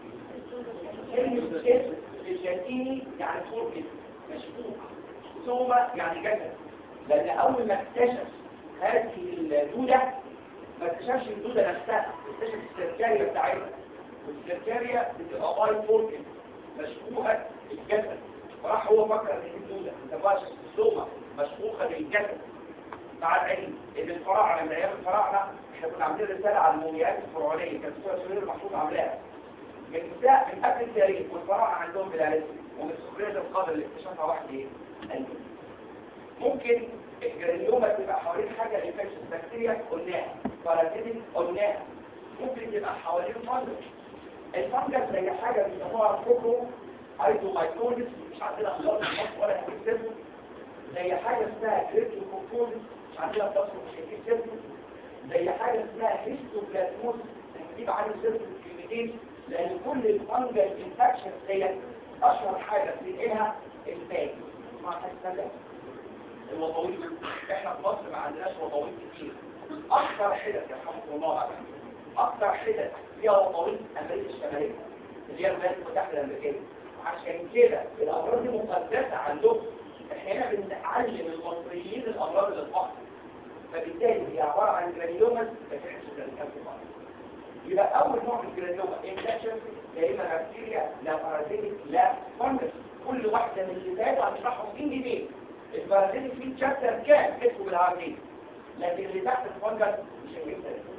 كلمة شيست باللاتيني يعني فوق كده مشبوك ثومة يعني جسد لأن أول ما اكتشف هذه الدودة ما اكتشفش الدودة نفسها اكتشف السركارية بتاعتها والسركارية بتبقى باي فوركن مشبوكة بالجسد فراح هو فكر ان دي الدودة ما تبقاش ثومة مشبوكة بالجسد مع العلم ان الفراعنه من ايام الفراعنه احنا كنا عاملين رساله على المومياءات الفرعونيه كانت سوره سهير المحفوظ عاملاها من بتاع من قبل التاريخ والفراعنه عندهم بلاد ومن سخريه القدر اللي اكتشفها واحد ايه؟ قلبي. ممكن الجرانيوما تبقى حوالين حاجه انفكشن بكتيريا قلناها بارازيتك قلناها ممكن تبقى حوالين فانجس الفانجس زي حاجه بيسموها كوكو ايزومايكونس مش عندنا خالص في مصر ولا هتكتبه زي حاجه اسمها كريبتوكوكوز مش عندنا في مصر مش هتكتبه زي حاجه اسمها هيستوبلازموس هنجيب عنه سيرة الكلمتين لان كل الفانجل انفكشن ديت اشهر حاجه بننقلها الباقي مع حاجه الوطويل احنا في مصر ما عندناش وطويل كتير اكثر حدث يرحمكم الله عنها اكثر حدث فيها وطويل امريكا الشماليه اللي هي الولايات المتحده الامريكيه عشان كده الامراض دي مقدسه عندهم احنا هنا بنعلم المصريين الامراض اللي في مصر فبالتالي هي عباره عن جرانيومز لكن احنا مش بنتكلم في مصر يبقى اول نوع من الجرانيوما انفكشن يا اما بكتيريا لا بارازيتيك لا فانجس كل واحده من اللي فاتوا هنشرحهم في جنيه البارازيتيك فيه تشابتر كام اسمه بالعربي لكن اللي تحت الفانجس مش هنجيب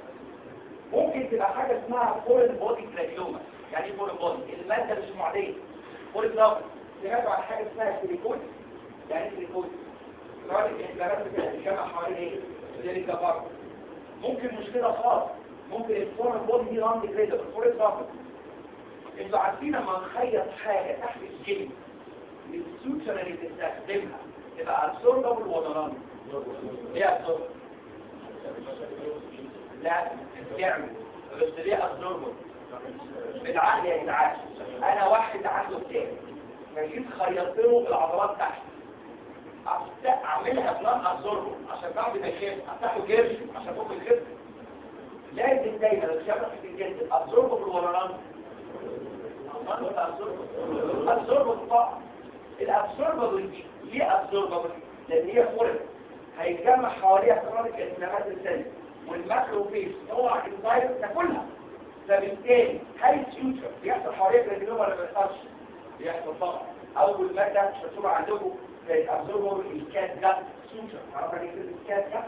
ممكن تبقى حاجه اسمها فورن بودي جرانيوما يعني ايه فورن بودي الماده مش معديه فورن بودي سمعتوا عن حاجه اسمها سيليكون يعني ايه سيليكون راجل الانفلامات بتتجمع حوالين ايه زي الكبار ممكن مش كده خالص ممكن الفورن بودي دي نون ديجريدبل فور اكزامبل انتوا عارفين لما نخيط حاجه تحت الجلد من السوتشر اللي بتستخدمها تبقى ابسوربل ولا نون ليه ابسوربل لا تعمل بس ليه ابسوربل بالعقل يا جدعان انا واحد عنده كتاب فجيت خيطت له العضلات تحت أفتح- اعملها بلان ابسوربل عشان بعد ما يخف افتحه جرش عشان فوق الخف لازم دايما الشبكه في الجلد ابسوربل ولا نون ابسوربل طبعا الابسوربل دي ليه ابسوربل لان هي فورد هيتجمع حواليها كرونيك انفلامات السيل والماكروفيج اوعى الفيروس تاكلها فبالتالي هل الفيوتشر بيحصل حواليها جرانيوما ولا ما بيحصلش؟ بيحصل طبعا اول ماده مكتوبه عندكم زي الابسوربر الكات جات سوتشر عارفه ايه كلمه الكات جات؟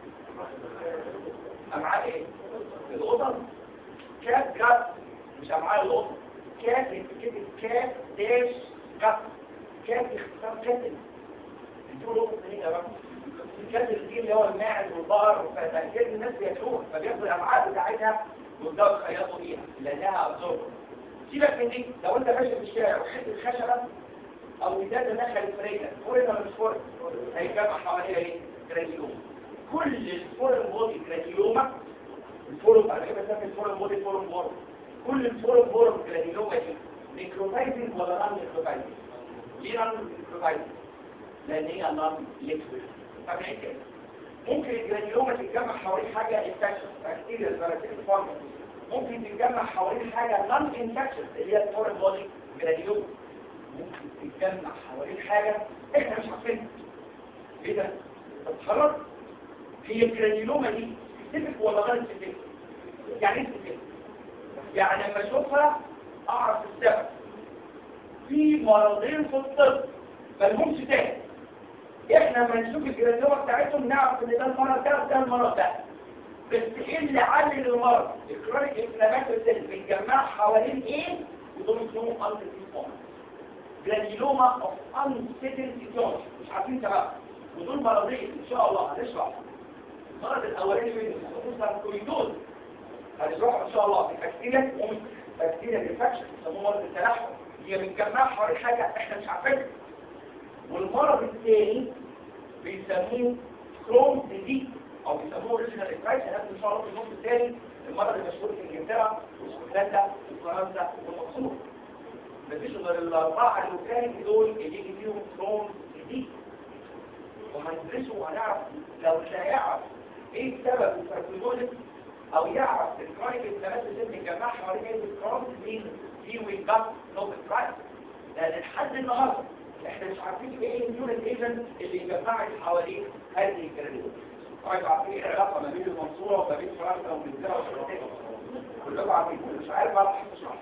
امعاء ايه؟ القطط كات جات مش امعاء القطط كات بتكتب كات داش جات كات اختصار كاتل انتوا القطط دي يا رب الكاتل دي اللي هو الماعز والبقر فاكيد الناس بياكلوها فبياخدوا الامعاء بتاعتها ويبداوا يخيطوا بيها لانها ابزوربر سيبك من دي لو انت ماشي في الشارع وحته خشبه او ازازه دخلت في رجلك فورن ولا مش فورن هيتجمع حواليها ايه جرانيوما كل الفورن بودي جرانيوما الفورم انا كده بسمي الفورم بودي فورم بورم كل الفورم بورم جرانيوما دي ميكروفايزنج ولا نون ميكروفايزنج ليه نون ميكروفايزنج لان هي نون ليكويد فبعيد كده ممكن الجرانيوما تتجمع حوالين حاجه انفكشن بكتيريا بارازيتيك فانجس ممكن تتجمع حوالين حاجه نون انفكشن اللي هي الفورن بودي جرانيوما ممكن تتجمع حوالين حاجة احنا مش عارفينها ايه ده؟ طب خلاص هي الجرانيلوما دي سبيسيفيك ولا غير سبيسيفيك يعني ايه سبيسيفيك يعني لما اشوفها اعرف السبب في مرضين في الطب ملهمش تاني احنا لما نشوف الجرانيوما بتاعتهم نعرف ان ده المرض ده وده المرض ده بس ايه اللي علل المرض الكرونيك انفلاماتوري سيل بيتجمع حوالين ايه ودول اسمهم انتيفون جرانيوما اوف انسيتل ايتيولوجي مش عارفين سببها ودول مرضين ان شاء الله هنشرح المرض الاولاني من الكوريدوز هنشرحه ان شاء الله البكتيريا ومن بكتيريا الانفكشن يسموه مرض التلحم هي بتجمع حوالين حاجه احنا مش عارفينها والمرض الثاني بيسموه كروم ديزيز او بيسموه ريجنال انفكشن هذا ان شاء الله في النص الثاني المرض المشهور في انجلترا واسكتلندا وفرنسا والمقصود مفيش غير الاربعه اللي دول اللي يجي فيهم كروم ديزيز وما ندرسه وهنعرف لو مش هيعرف ايه سبب الفرقلوزيس او يعرف الكرونيك انفلاماتوري سيستم بيجمعها حوالين ايه الكرونيك دي دي وينجاب نوت رايت لان لحد النهارده احنا مش عارفين ايه اليونت ايجنت اللي يجمعت حوالين هذه الكرنيوم طبعا عارفين ايه العلاقه ما بين المنصوره وما بين فرنسا وانجلترا والشرطيه كلكم عارفين مش عارف بقى اشرح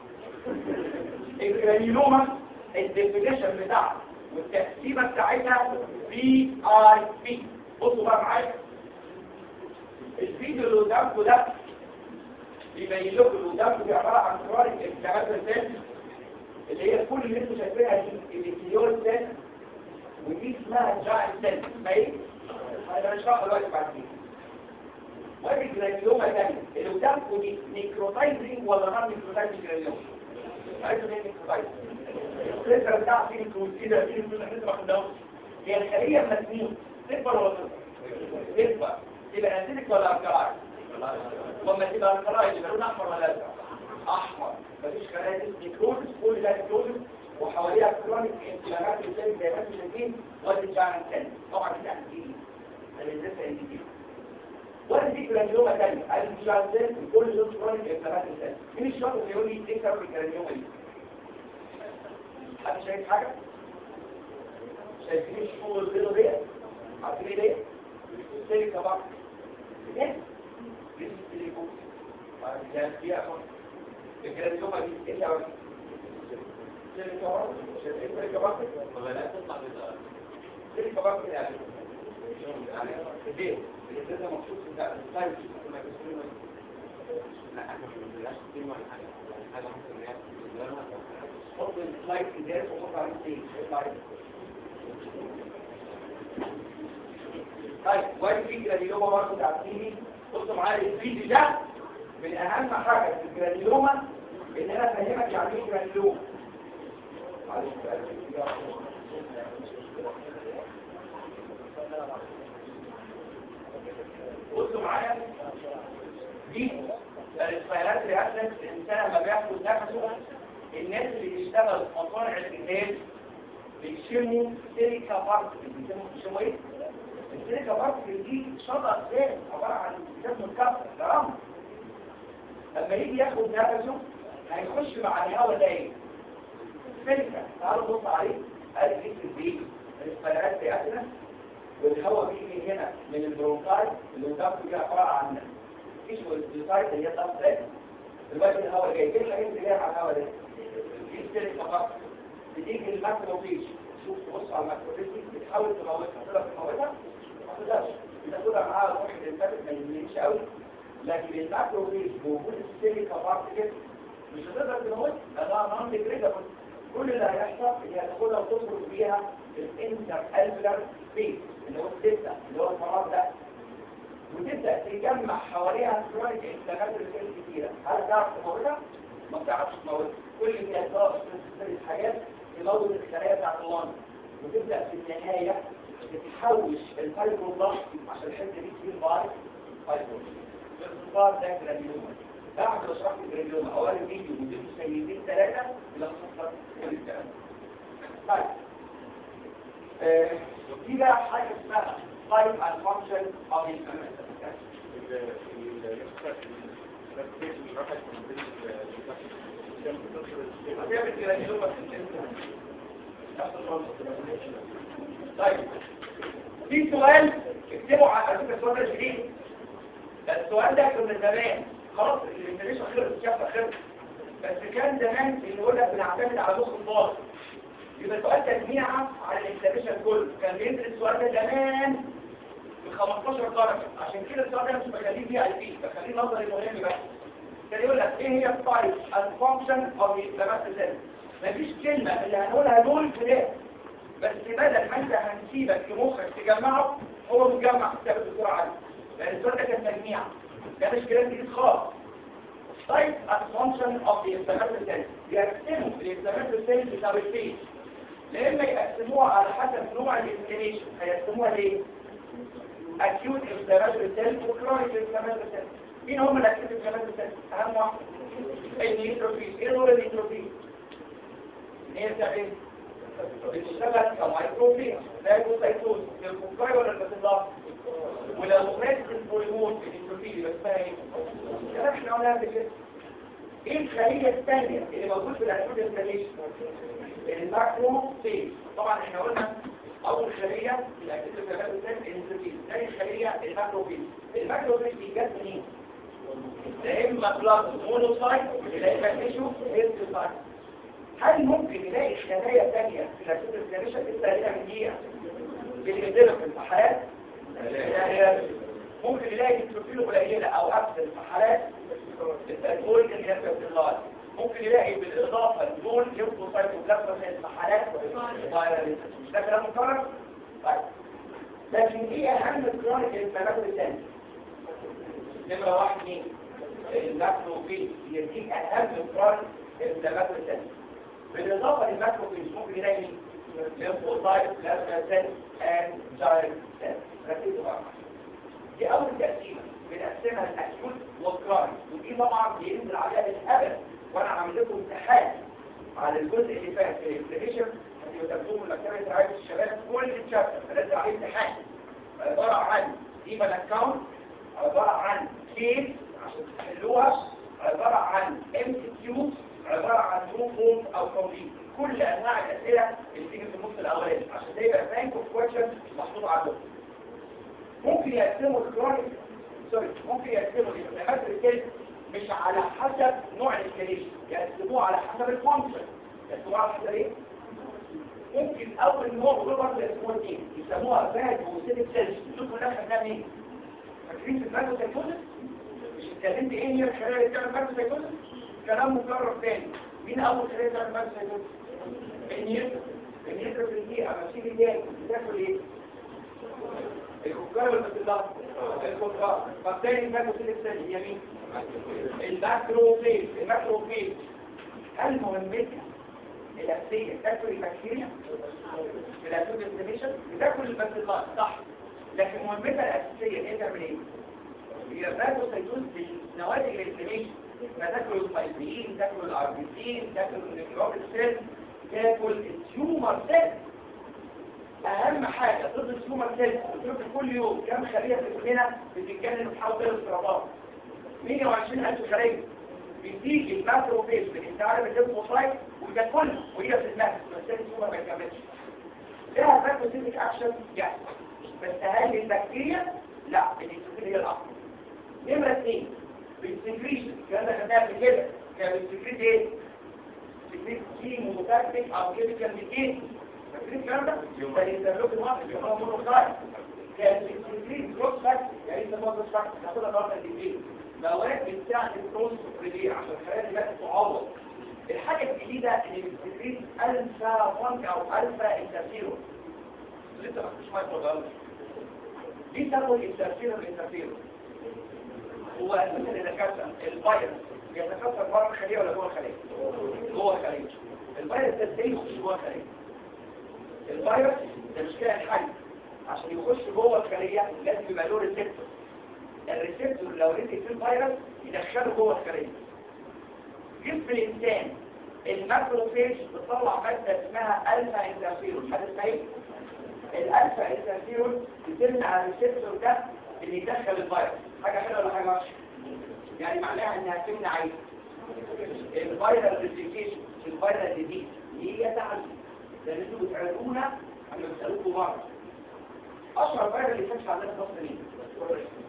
الكرانيوما الديفينيشن بتاعها والتقسيمه بتاعتها بي اي بي بصوا بقى معايا الفيديو اللي قدامكم ده بيبين لكم اللي قدامكم دي عباره عن كرونيك انفلاماتوري سيل اللي هي كل اللي انتوا شايفينها دي الكيور سيل ودي اسمها جاين سيل اسمها ايه؟ انا هشرحها دلوقتي بعدين وادي جرانيوما ثانيه اللي قدامكم دي نيكروتايزنج ولا نون نيكروتايزنج جرانيوما؟ عايزه ايه نيكروتايزنج؟ الفكره بتاعت فين كده فين كده كده باخدها هي الخليه المسموم تكبر ولا تصغر؟ تكبر تبقى اسيدك ولا الكلاي؟ وما تبقى الكلاي يبقى لون احمر ولا ازرق؟ احمر مفيش خلايا نيكروزس كل ده نيكروزس وحواليها كرونيك انفلامات السيل زي ما انتم شايفين وادي جاين سيل طبعا دي تحديد اللي لسه انديكيت وادي دي جرانيوما ثانيه ادي جاين سيل كل دول كرونيك انفلامات السيل مين الشاطر اللي يقول لي ايه سبب الجرانيوما دي؟ حد شايف حاجه؟ شايفين الشغل البيضه ديت؟ عارفين ايه ديت؟ سيليكا بقى بجد؟ جسم السيليكون كان فيها فرق الجرانيوما دي ايه سبب؟ سيليكا بقى شايفين سيليكا بقى؟ لا تطلع بيضاء سيليكا بقى يعني يعني ليه؟ لان ده مخصوص بتاع السايز ما بيسموه لا احنا ما بنقولهاش كتير ولا حاجه حاجه ممكن هي حط السلايد في ده وحط عليه ستيج طيب وادي في جرانيوما برضه تعرفيني بصوا معايا الفيديو ده من اهم حاجه في الجرانيوما ان انا افهمك يعني ايه جرانيوما معلش بصوا معايا دي الاسبيرات رياكشن الانسان لما بياخد نفسه الناس اللي بيشتغلوا في مصانع الانتاج بيشموا سيليكا بارتكل بيسموا ايه؟ السيليكا بارتكل دي شطر ذات عباره عن جسم الكفر تمام لما يجي ياخد نفسه هيخش مع الهواء ده ايه؟ سيليكا تعالوا بص عليه ادي جسم دي الاسبيرات رياكشن والهواء بيجي هنا من البرونكاي اللي قدامكم دي عباره عن ايش هو البرونكاي اللي هي طاقه دلوقتي الهواء جاي ايه الحاجات اللي جايه على الهواء ده؟ دي السيليكا فقط بتيجي الماكروفيج شوف تبص على الماكروفيج بتحاول تموتها تقدر تموتها ما تقدرش بتاخدها معاها الروح الانسان ما يمينش قوي لكن الماكروفيج بوجود السيليكا بارت كده مش هتقدر تموتها ده نون ديجريدابل كل اللي هيحصل هي هتاخدها وتخرج بيها الانتر الفلر سبيس اللي هو الستة اللي هو الفراغ ده وتبدأ تجمع حواليها كرونيك انفلامات السيل كتيرة هل تعرف تموتها؟ ما بتعرفش تموتها كل اللي هتلاقي الحاجات تموت الخلايا بتاعت اللون وتبدأ في النهاية تتحوش الفايبروبلاست عشان الحته دي تصير باي فايبروبلاست الاختصار ده جرانيوما بعد ما شرحت الجرانيوما اولا فيديو مدته سنتين ثلاثه الى خصوصا كل الكلام طيب آه، دي بقى حاجه اسمها type and function of the هتعمل جرانيوما في الجسم. نفس الخمسة. طيب في سؤال اكتبوا على فكره السؤال ده جديد ده السؤال ده كنا زمان خلاص الانترنيشن خلص الشفه خلص بس كان زمان اللي يقول لك بنعتمد على مخ الضار يبقى سؤال تجميعة على الانترنيشن كله كان بينزل السؤال ده زمان ب 15 درجة عشان كده السؤال ده مش بخليه فيه اي بي بخليه نظري مهم بس كان يقول لك ايه هي التايب الفانكشن او الانترنيشن مفيش كلمة اللي هنقولها دول كده بس بدل ما انت هنسيبك لمخك تجمعه هو مجمع كتاب الدكتور علي لان السؤال ده كان تجميع ده مش كلام جديد خالص طيب assumption of the inflammatory cells يقسموا الانفلاماتوري سيلز بتاع الفيس لما يقسموها على حسب نوع الانفلاميشن هيقسموها ليه؟ acute inflammatory cells و chronic inflammatory cells مين هم الاكيوت inflammatory cells؟ اهم واحد النيتروفيل ايه دور النيتروفيل؟ ايه تعمل؟ بتشتغل كمايكروفيل لايكوسايتوز الكوكاي ولا الباسيلاس ولو ماتت البوليمون النيتروفيل يبقى اسمها ايه؟ كده احنا قلنا قبل كده ايه الخلية الثانية اللي موجود في الاكيوت انفلاميشن؟ الماكرو فيل طبعا احنا قلنا اول خلية في الاكيوت انفلاميشن النيتروفيل ثاني خلية الماكرو فيل الماكرو فيل دي جت منين؟ يا اما بلاد مونوسايت يا اما تيشو هيستوسايت هل ممكن نلاقي خلايا ثانية في الاكيوت انفلاميشن لسه هنا من دقيقة بنقدرها في الحالات ممكن نلاقي النيتروفيل قليلة او اكثر في حالات التأكل اللي هي في الغاز ممكن نلاقي بالإضافة لدول ليمفوسايتوبلازما في حالات فيروس ده كلام مكرر؟ طيب لكن ايه اهم الكرونيك انفلاماتوري ثاني؟ نمرة واحد مين؟ الماكروفيل يديك اهم الكرونيك انفلاماتوري ثاني بالإضافة للماكروفيل ممكن نلاقي مين؟ ليمفوسايتوبلازما سيل اند جاينت سيل ركزوا معايا دي أول تقسيمة بنقسمها الاكيوت والكرونيك ودي طبعا بينزل عليها بالهبل وانا عامل لكم امتحان على الجزء اللي فات في الانفليشن هتبقوا تاخدوه من مكتبه رعايه الشباب كل الشابتر فنزل عليه امتحان عباره عن ديمن اكونت عباره عن كيس عشان تحلوها عباره عن ام سي كيو عباره عن ترو فولس او كومبليت كل انواع الاسئله اللي تيجي في النص الاولاني عشان ده يبقى بانك اوف كويشن محطوط عندكم ممكن يقسموا الكرونيك سوري ممكن يقسموا الانفلامات الكيس مش على حسب نوع الانفلاميشن يقسموه على حسب الفانكشن يقسموه على حسب ايه؟ ممكن اول نوع ودول برضه يقسموها اثنين يسموها فاج وسيلك سيلز شوفوا احنا خدناها ايه؟ فاكرين في الماكروسايتوزس؟ مش اتكلمت ايه هي الخلايا اللي بتعمل ماكروسايتوزس؟ كلام مكرر تاني مين اول خلايا بتعمل ماكروسايتوزس؟ النيوترو النيوترو في الدقيقه اما تيجي تاني بتاكل ايه؟ الكوكار والبسيلات الكوكار فبالتالي الماكروسيلك سيل هي مين؟ الماكروفيل الماكروفيل هل مهمتها الأساسية تاكل البكتيريا في الأسود انتميشن بتاكل البكتيريا صح لكن مهمتها الأساسية هي تعمل ايه؟ هي الفاجوسيتوز بالنواتج الانتميشن فتاكل الفايبرين تاكل الاربيسين تاكل النيكروبيك سيل تاكل التيومر سيل اهم حاجة ضد التيومر سيل بتشوف كل يوم كم خلية في جسمنا بتتكلم بتحاول تقلب السرطان 120 خلية بتيجي الماكروفيج بتتعرف الليمفوسايت وتاكلها وهي في الماء بس التيومر ما يكملش لها فاكوسيتيك اكشن يعني بس هل البكتيريا لا الانسولين هي الاصل نمرة اثنين بالسكريشن الكلام ده خدناها قبل كده كان بالسكريت ايه؟ سكريت كيموتاكتيك او كيميكال ميكين فاكرين الكلام ده؟ كان يستملوك المصري بيقولوا مونوكسايد كان بالسكريت كروس فاكتور يعني يسموها كروس فاكتور هاخدها النهارده الاثنين مواد بتساعد الكروس بريدير عشان الخلايا دي بقى تعوض الحاجة الجديدة اللي بتسكريت ألفا 1 أو ألفا انترفيرون لسه ما فيش مايكرو دارج دي سبب الانترفيرون الانترفيرون هو مثل الدكاتره الفيروس بيتكسر بره الخليه ولا جوه الخليه جوه الخليه الفيروس ده ازاي يخش جوه الخليه الفيروس ده مش كائن حي عشان يخش جوه الخليه لازم يبقى له ريسبتور الريسبتور لو ريسك في الفيروس يدخله جوه الخليه جسم الانسان الماكروفيج بتطلع ماده اسمها الفا انترفيرون حاجه اسمها ايه الالفا انترفيرون بتمنع الريسبتور ده اللي يدخل الفيروس حاجه حلوه ولا حاجه وحشه يعني معناها انها تمنع ايه الفيرال ريبليكيشن الفيرال ديزيز هي تعلم لان انتوا بتعرفونا لما بتسالوكوا بعض اشهر فيرال اللي كانش عندنا في مصر مين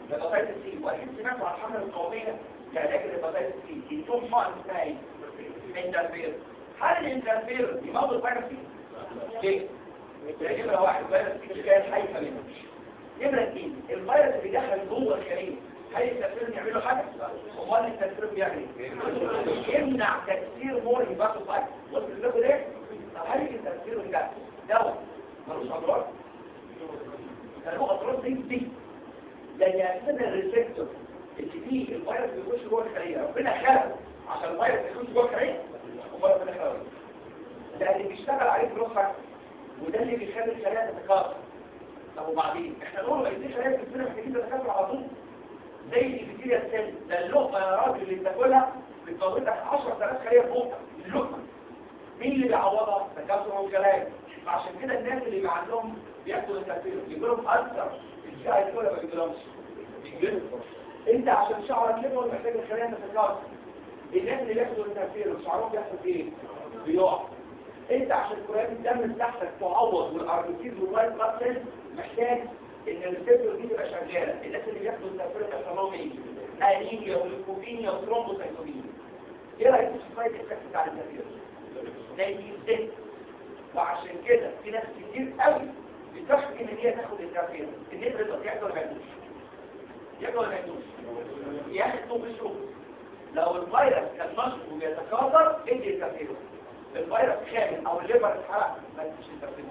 هيباتيتس سي واكيد سمعتوا عن الحمله القوميه كعلاج الهيباتيتس سي يدوم حقن اسمها ايه؟ انترفير هل الانترفير يموت فيروس سي؟ ليه؟ ده نمره واحد فيروس سي كان حيفا منه نمره اثنين الفيروس اللي دخل جوه الخليه هل التأثير يعمل له حاجة؟ امال التأثير بيعمل ايه؟ يمنع تكسير مور هيباتوسايت وصل لكم ليه؟ طب هل التأثير ده دواء ملوش اضرار؟ كان هو اضرار دي دي لان يعتبر الريسبتور اللي فيه الفيروس بيخش جوه الخليه ربنا خلقه عشان الفيروس يخش جوه الخليه امال ربنا خلقه ده اللي بيشتغل عليه بروفا وده اللي بيخلي الخلايا تتكاثر طب وبعدين احنا نقول له دي خلايا كتير محتاجين تتكاثر على طول زي البكتيريا السل ده اللقمه يا راجل اللي بتاكلها بتموتك 10000 خليه فوق اللقمه مين اللي بيعوضها تكاثر الخلايا عشان كده الناس اللي بيبقى عندهم بياكلوا التكاثر يجي لهم اكثر الشعر كله ما بيجيلهمش بيجيلهم انت عشان شعرك يطول محتاج الخلايا تتكاثر الناس اللي بياكلوا التكاثر وشعرهم بيحصل ايه بيقع انت عشان كرات الدم بتاعتك تعوض والاربيتيز والوايت بلاد سيلز محتاج ان الريسبتور دي تبقى شغاله الناس اللي بياخدوا التفريط الحرام ايه انيميا والكوفينيا والثرومبوسايتومينيا ايه رايك في السايد افكت بتاع التفريط زي الزيت وعشان كده في ناس كتير قوي بتحكي ان هي تاخد التفريط النسبه اللي ياكل ما ياكلوش ياكل ما ياكلوش ياخدوا بالشغل لو الفيروس كان نشط وبيتكاثر ادي التفريط الفيروس كامل او الليفر اتحرق ما تديش التفريط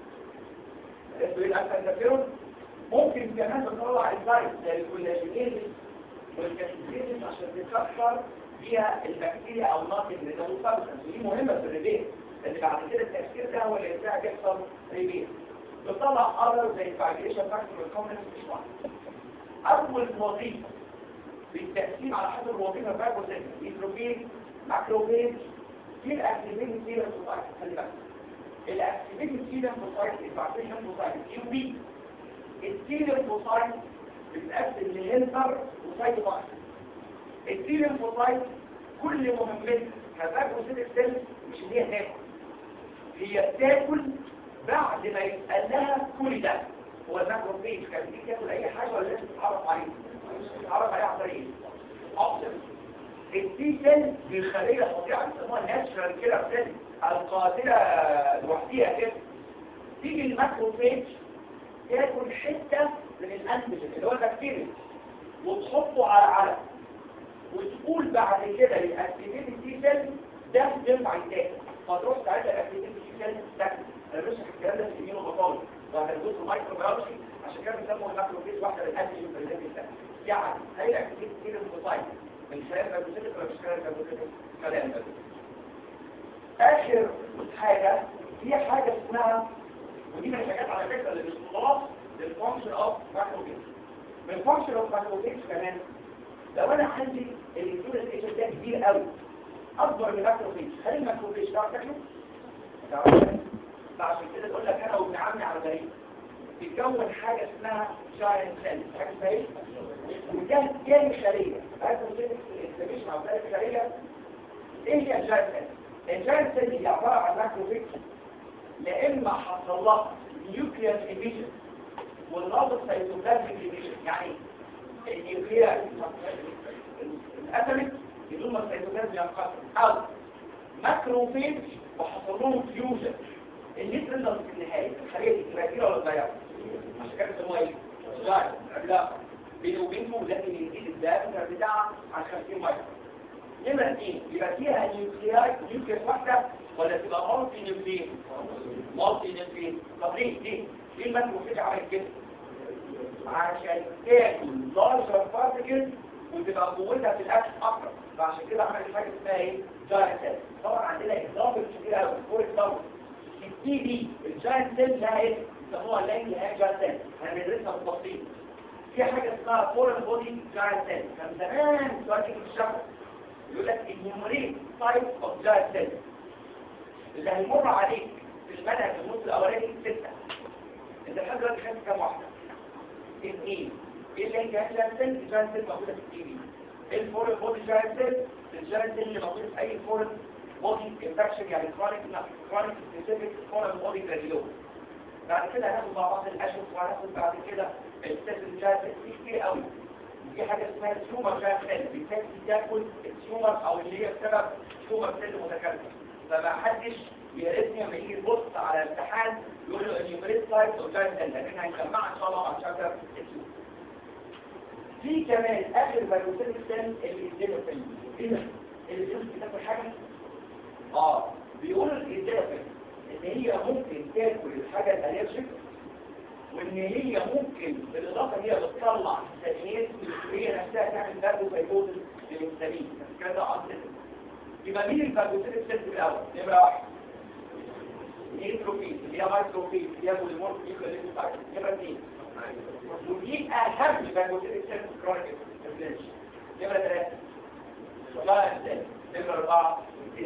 الانترفيرون ممكن كمان تطلع الفيروس زي الكولاجينيز والكاتيزيز عشان تكسر بيها البكتيريا او ناقل الريدوسابسنس ودي مهمه في الريبيت لان بعد كده التاثير ده هو اللي يساعد يحصل ريبيت بتطلع اذر زي الفاجريشن فاكتور والكومنس مش واحد اول وظيفه بالتقسيم على حسب الوظيفه بتاعته زي ايتروفيج ماكروفيج في الاكتيفيتي سيرم سوسايتي خلي بالك الاكتيفيتي سيرم سوسايتي الفاكريشن سوسايتي يو بي السيرم سوسايتي بتتقسم لهيلبر وسايتوبايت السيرم سوسايتي كل مهمتها كفاكوسيتك سيل مش ان هي تاكل هي بتاكل بعد ما يتقال لها كل ده هو الماكروفيج كان بيجي تاكل اي حاجه ولا لازم تتعرف عليه تتعرف عليه عن طريق اوبشن التي سيل دي خليه فظيعه بيسموها ناتشرال كيلر سيل القاتله لوحديها كده تيجي الماكروفيج تاكل حته من الانتيجين اللي هو البكتيريا وتحطه على علم وتقول بعد كده للاكتيفيتي تي سيل ده ينفع يتاكل فتروح ساعتها الاكتيفيتي تي سيل تاكل انا مش الكلام ده في اليمين والبطاله وهندوس المايكرو بيولوجي عشان كده بيسموا الماكروفيج واحده من الانتيجين بريزنتنج يعني هي الاكتيفيتي تي سيل من خلال فاجوسيتك ولا مش خلال فاجوسيتك كلام اخر حاجه هي حاجه اسمها ودي من الحاجات على فكره اللي بتضاف للفانكشن اوف ماكروفيج من الفانكشن اوف ماكروفيج كمان لو انا عندي الانسولين ايجنت ده كبير قوي اكبر من الماكروفيج هل الماكروفيج تعرف تاكله؟ عشان كده تقول لك انا وابن عمي على غريب بيتكون حاجه اسمها جاينت سيل حاجه اسمها ايه؟ وده جاي خليه عارف الاكسبيشن او ذلك خليه ايه هي الجاينت سيل؟ الجاينت سيل دي عباره عن ماكروفيج لا اما حصل لها نيوكليير ديفيجن والناقص سيتوبلازميك ديفيجن يعني النيوكليير الاتمك بدون ما السيتوبلازم ينقسم او ماكروفيج وحصل لهم فيوجن النيتر اللي في النهايه الخليه دي تبقى كبيره ولا صغيره عشان كده بيسموها ايه؟ صغير علاقه بينه وبينهم لكن يزيد الدايمتر بتاعها عن 50 مايكرو نمرة اثنين يبقى فيها نيوكلياي نيوكليس واحدة ولا تبقى مالتي نيوكليس مالتي نيوكليس طب ليه ليه ليه الماكروفيج عمل كده عشان تاكل لارجر بارتكل وتبقى قوتها في الاكل اكتر فعشان كده عملت حاجه اسمها ايه جاينت سيل طبعا عندنا اكزامبل كتير قوي فور اكزامبل التي دي الجاينت سيل لها ايه يسموها لانج هاي جاينت سيل هندرسها بالتفصيل في حاجه اسمها فورن بودي جاينت سيل كان زمان سؤال كده في الشهر يقول لك النيومريت تايب اوف جاينت سيل اللي هيمر عليك في المنهج في النص الاولاني سته انت لحد دلوقتي خدت كام واحده؟ اثنين ايه اللي هي جاينت سيل الجاينت سيل موجوده في التي دي الفورن بودي جاينت سيل الجاينت سيل اللي موجوده في اي فورن بودي انفكشن يعني كرونيك كرونيك سبيسيفيك فورن بودي جرانيلوم بعد كده هناخد مع بعض الاشوف وهناخد بعد كده الستيب الجاينت سيل كتير قوي في حاجه اسمها تيومر فيها خلل بالتالي تاكل التيومر او اللي هي بسبب تيومر سيل متكرر فما حدش يا ريتني لما يجي يبص على الامتحان يقول له النيومريت تايب او جاين سيل لان احنا هنجمعها ان شاء الله مع شابتر التيومر في كمان اخر فيروسيل سيل اللي يديله في ايه ده؟ اللي بيقول بتاكل حاجه اه بيقول الإجابة إن هي ممكن تاكل الحاجة الأليرجيك وإن هي ممكن بالإضافة هي بتطلع ثانيات هي نفسها تعمل فاجو فيبوزل للإنسانين كذا أصل يبقى مين الفاجوسيل السلسل الأول؟ نمرة واحد نيتروفيل اللي هي مايكروفيل اللي هي بوليمورف نيوكليوتايد نمرة اثنين ودي أهم فاجوسيل السلسل كرونيك انفليشن نمرة ثلاثة لا نمرة أربعة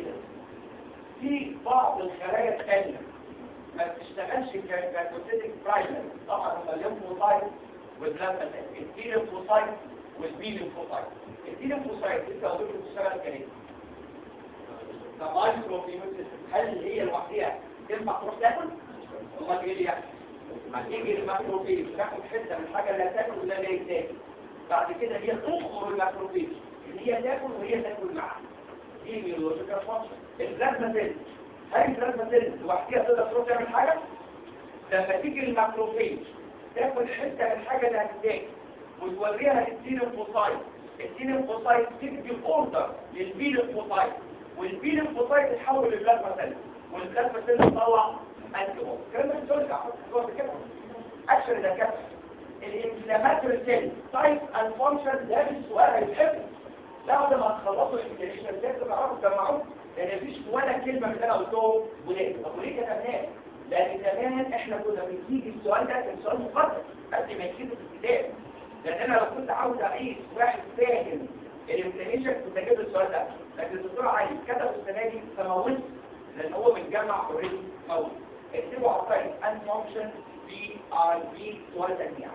في بعض الخلايا الثانية ما بتشتغلش كاركوتيتك برايمر طبعا هم الليمفوسايت والبلازما التي ليمفوسايت والبي ليمفوسايت التي ليمفوسايت لسه قلت بتشتغل كده فمايكروفيموسيس هل هي لوحدها تنفع تروح تاكل؟ امال ايه اللي يحصل؟ ما تيجي الماكروفيج تاخد حته من الحاجه اللي هتاكل ولا اللي هيتاكل بعد كده هي تخرج الماكروفيج اللي هي تاكل وهي تاكل معاها دي بيولوجيكال فانكشن البلازما سيل هل البلازما سيل لوحدها تقدر تروح تعمل حاجه لما تيجي الماكروفيج تاكل حته من الحاجه اللي هتتاكل وتوريها للتيلوفوسايت التيلوفوسايت تدي اوردر للبيلوفوسايت والبيلوفوسايت تتحول للبلازما سيل والبلازما سيل تطلع انتي اوردر الكلام ده بترجع كده اكشن ده كده الانفلاماتوري سيل تايب اند فانكشن ده السؤال هيتحفظ بعد ما تخلصوا الانترناشونال ده تعرفوا تجمعوه لان مفيش ولا كلمه من اللي انا قلتهم وليه طب وليه كتبناه لان زمان احنا كنا بنيجي السؤال ده كان سؤال مقدس قبل ما يكتبوا في الكتاب لان انا لو كنت عاوز اقيس واحد فاهم الانفلاميشن كنت اجيب السؤال ده لكن الدكتور علي كتب السنه دي فموت لان هو متجمع اوريدي موت اكتبوا على الطريق ان فانكشن بي ار بي سؤال تجميع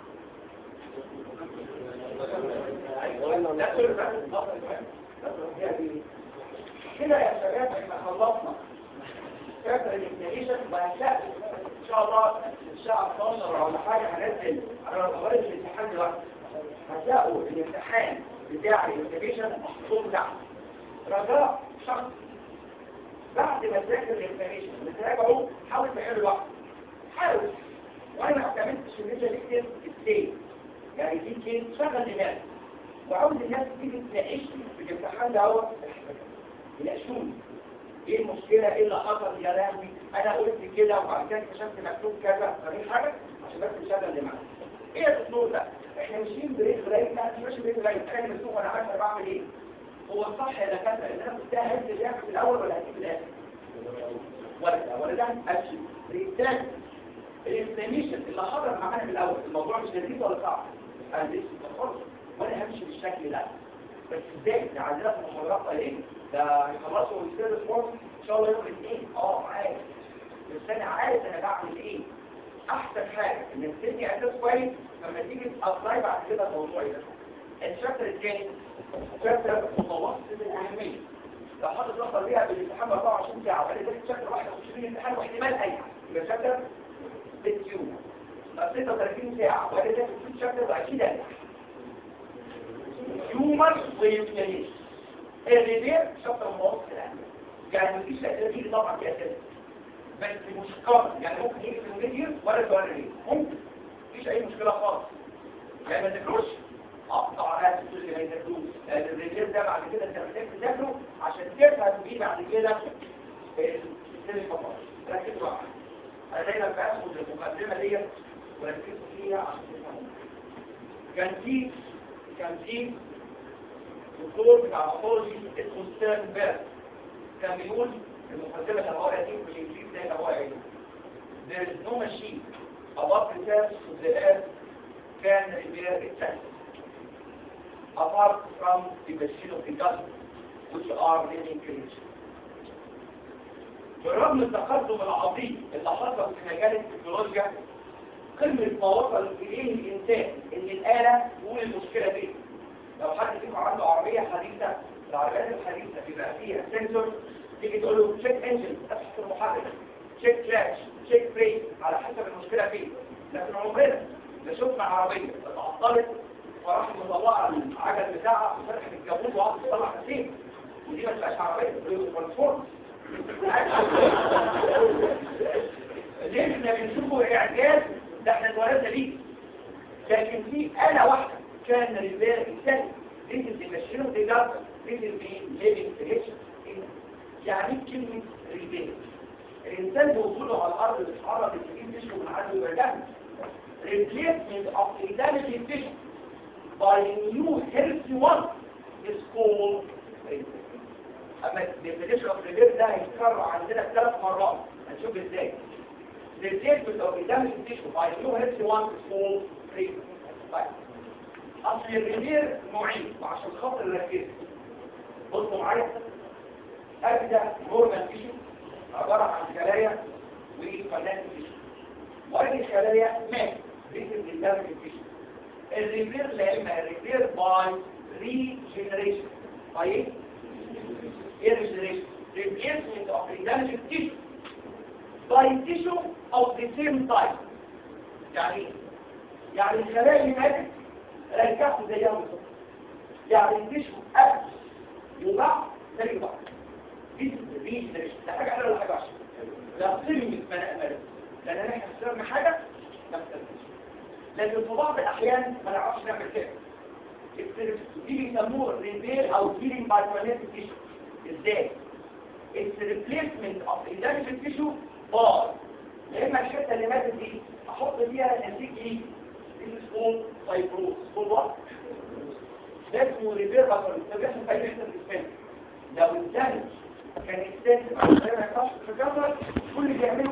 كده يا شباب احنا خلصنا كافر الانتريشن وهنلاقي ان شاء الله الساعه 12 ولا حاجه هننزل على اخبار الامتحان دلوقتي هتلاقوا الامتحان بتاع الانتريشن محطوط تحت رجاء شخص بعد ما تذاكر الانتريشن بتراجعه حاول تحل لوحدك حاول وانا ما اعتمدتش ان انت تكتب ازاي يعني دي كلمه شغل دماغك وعاوز الناس تيجي تناقشني في الامتحان ده هو يناقشوني ايه المشكله ايه اللي حصل يا لهوي انا قلت كده وبعد كده اكتشفت مكتوب كذا فاهمين حاجه عشان بس نشغل دماغنا ايه الاسلوب ده احنا ماشيين بريك بريك لا مش ماشي بريك بريك انا مسؤول وانا عارف انا بعمل ايه هو الصح يا دكاتره ان انا كنت هدي الرياكت في الاول ولا هدي في الاخر ولا ولا ده امشي ريتاج الانفلاميشن اللي حضر معانا في الاول الموضوع مش لذيذ ولا صعب انا لسه خالص وانا همشي بالشكل ده بس ازاي ده عندنا في المحاضرات قليل ده هيخلصوا ويصير سبورت ان شاء الله يوم الاثنين اه عارف بس انا عارف انا بعمل ايه احسن حاجه انك تبني اساس كويس لما تيجي تابلاي بعد كده الموضوع ده الشابتر الثاني شابتر متوسط الاهميه لو حضرتك تدخل بيها بالامتحان 24 ساعه وبعد كده شابتر 21 امتحان واحتمال اي يبقى شابتر بالتيوم 36 ساعه وبعد كده في شابتر واكيد انجح هيومر ويوكليش الريبير شطر متوسط الأهل يعني مفيش الأسئلة دي طبعا في أسئلة بس مش قابل يعني ممكن يجي في الميدير ولا سؤال ريبير ممكن مفيش أي مشكلة خالص يعني ما تذكروش أقطع على السؤال اللي ما يذكروش الريبير ده بعد كده أنت محتاج تذاكره عشان تفهم بيه بعد كده السنة الفقط ركزوا معايا أنا دايما باخد المقدمة ديت وركزوا فيها عشان تفهموا كان في كان في دكتور بتاع باثولوجي اسمه ستيرن بيرد كان بيقول المقدمه الهوائيه دي بالانجليزي زي الهوائيه There is no machine above the surface of the earth can repair itself apart from the machine of the God which are living creatures. بالرغم من التقدم العظيم اللي حصل في مجال التكنولوجيا قمة ما وصل إليه الإنسان إن الآلة تقول المشكلة فيه لو حد فيكم عنده عربية حديثة العربيات الحديثة بيبقى فيها سنسور تيجي تقول له تشيك انجن تفحص المحرك تشيك كلاش تشيك بريك على حسب المشكلة فيه لكن عمرنا ما شفنا عربية اتعطلت فراح مطلعه العجل بتاعها وفتح الكابوت وقعد تطلع كتير ودي ما تبقاش عربيه ترانسفورم ليه احنا بنشوفه اعجاز ده احنا اتولدنا بيه لكن في آلة واحدة كان ريبير الثاني دي اللي ماشينه دي جارة دي اللي ليفنج كريشن يعني إيه كلمة ريبير الإنسان بوصوله على الأرض بيتحرك الجديد تشكو من عدو ويرجع replacement of a damaging tissue by a new healthy one is called repair. أما الديفينيشن اوف ريبير ده هيتكرر عندنا ثلاث مرات هنشوف ازاي replacement of a damaging tissue by a new healthy one is called repair. طيب اصل الريبير نوعين وعشان خاطر نركز بصوا معايا ابدا نورمال تيشو عباره عن خلايا وفنان تيشو وادي خلايا مات ريتم للدمج تيشو الريبير لا اما الريبير باي ريجنريشن باي ايه؟ ايه ريجنريشن؟ replacement of the damaged tissue by tissue of the same type يعني ايه؟ يعني الخلايا اللي ماتت رجعت زيها بالظبط يعني التشو قبل يوضع زي بعض دي دي ده حاجه حلوه ولا حاجه وحشه لا سلم بني ادم لان احنا خسرنا حاجه ما خسرناش لكن في بعض الاحيان ما نعرفش نعمل كده دي بيسموه ريبير او هيلينج باي كواليتي تيشو ازاي اتس ريبليسمنت اوف اندامج تيشو بار يا اما الحته اللي ماتت دي احط فيها نسيج ايه This is called fibrosis. Called what? ده اسمه ريبير بطل. ده بيحصل في اي حته في الجسم. لو الدمج كان اكستنسيف عشان ما ينفعش تتكسر كل اللي بيعمله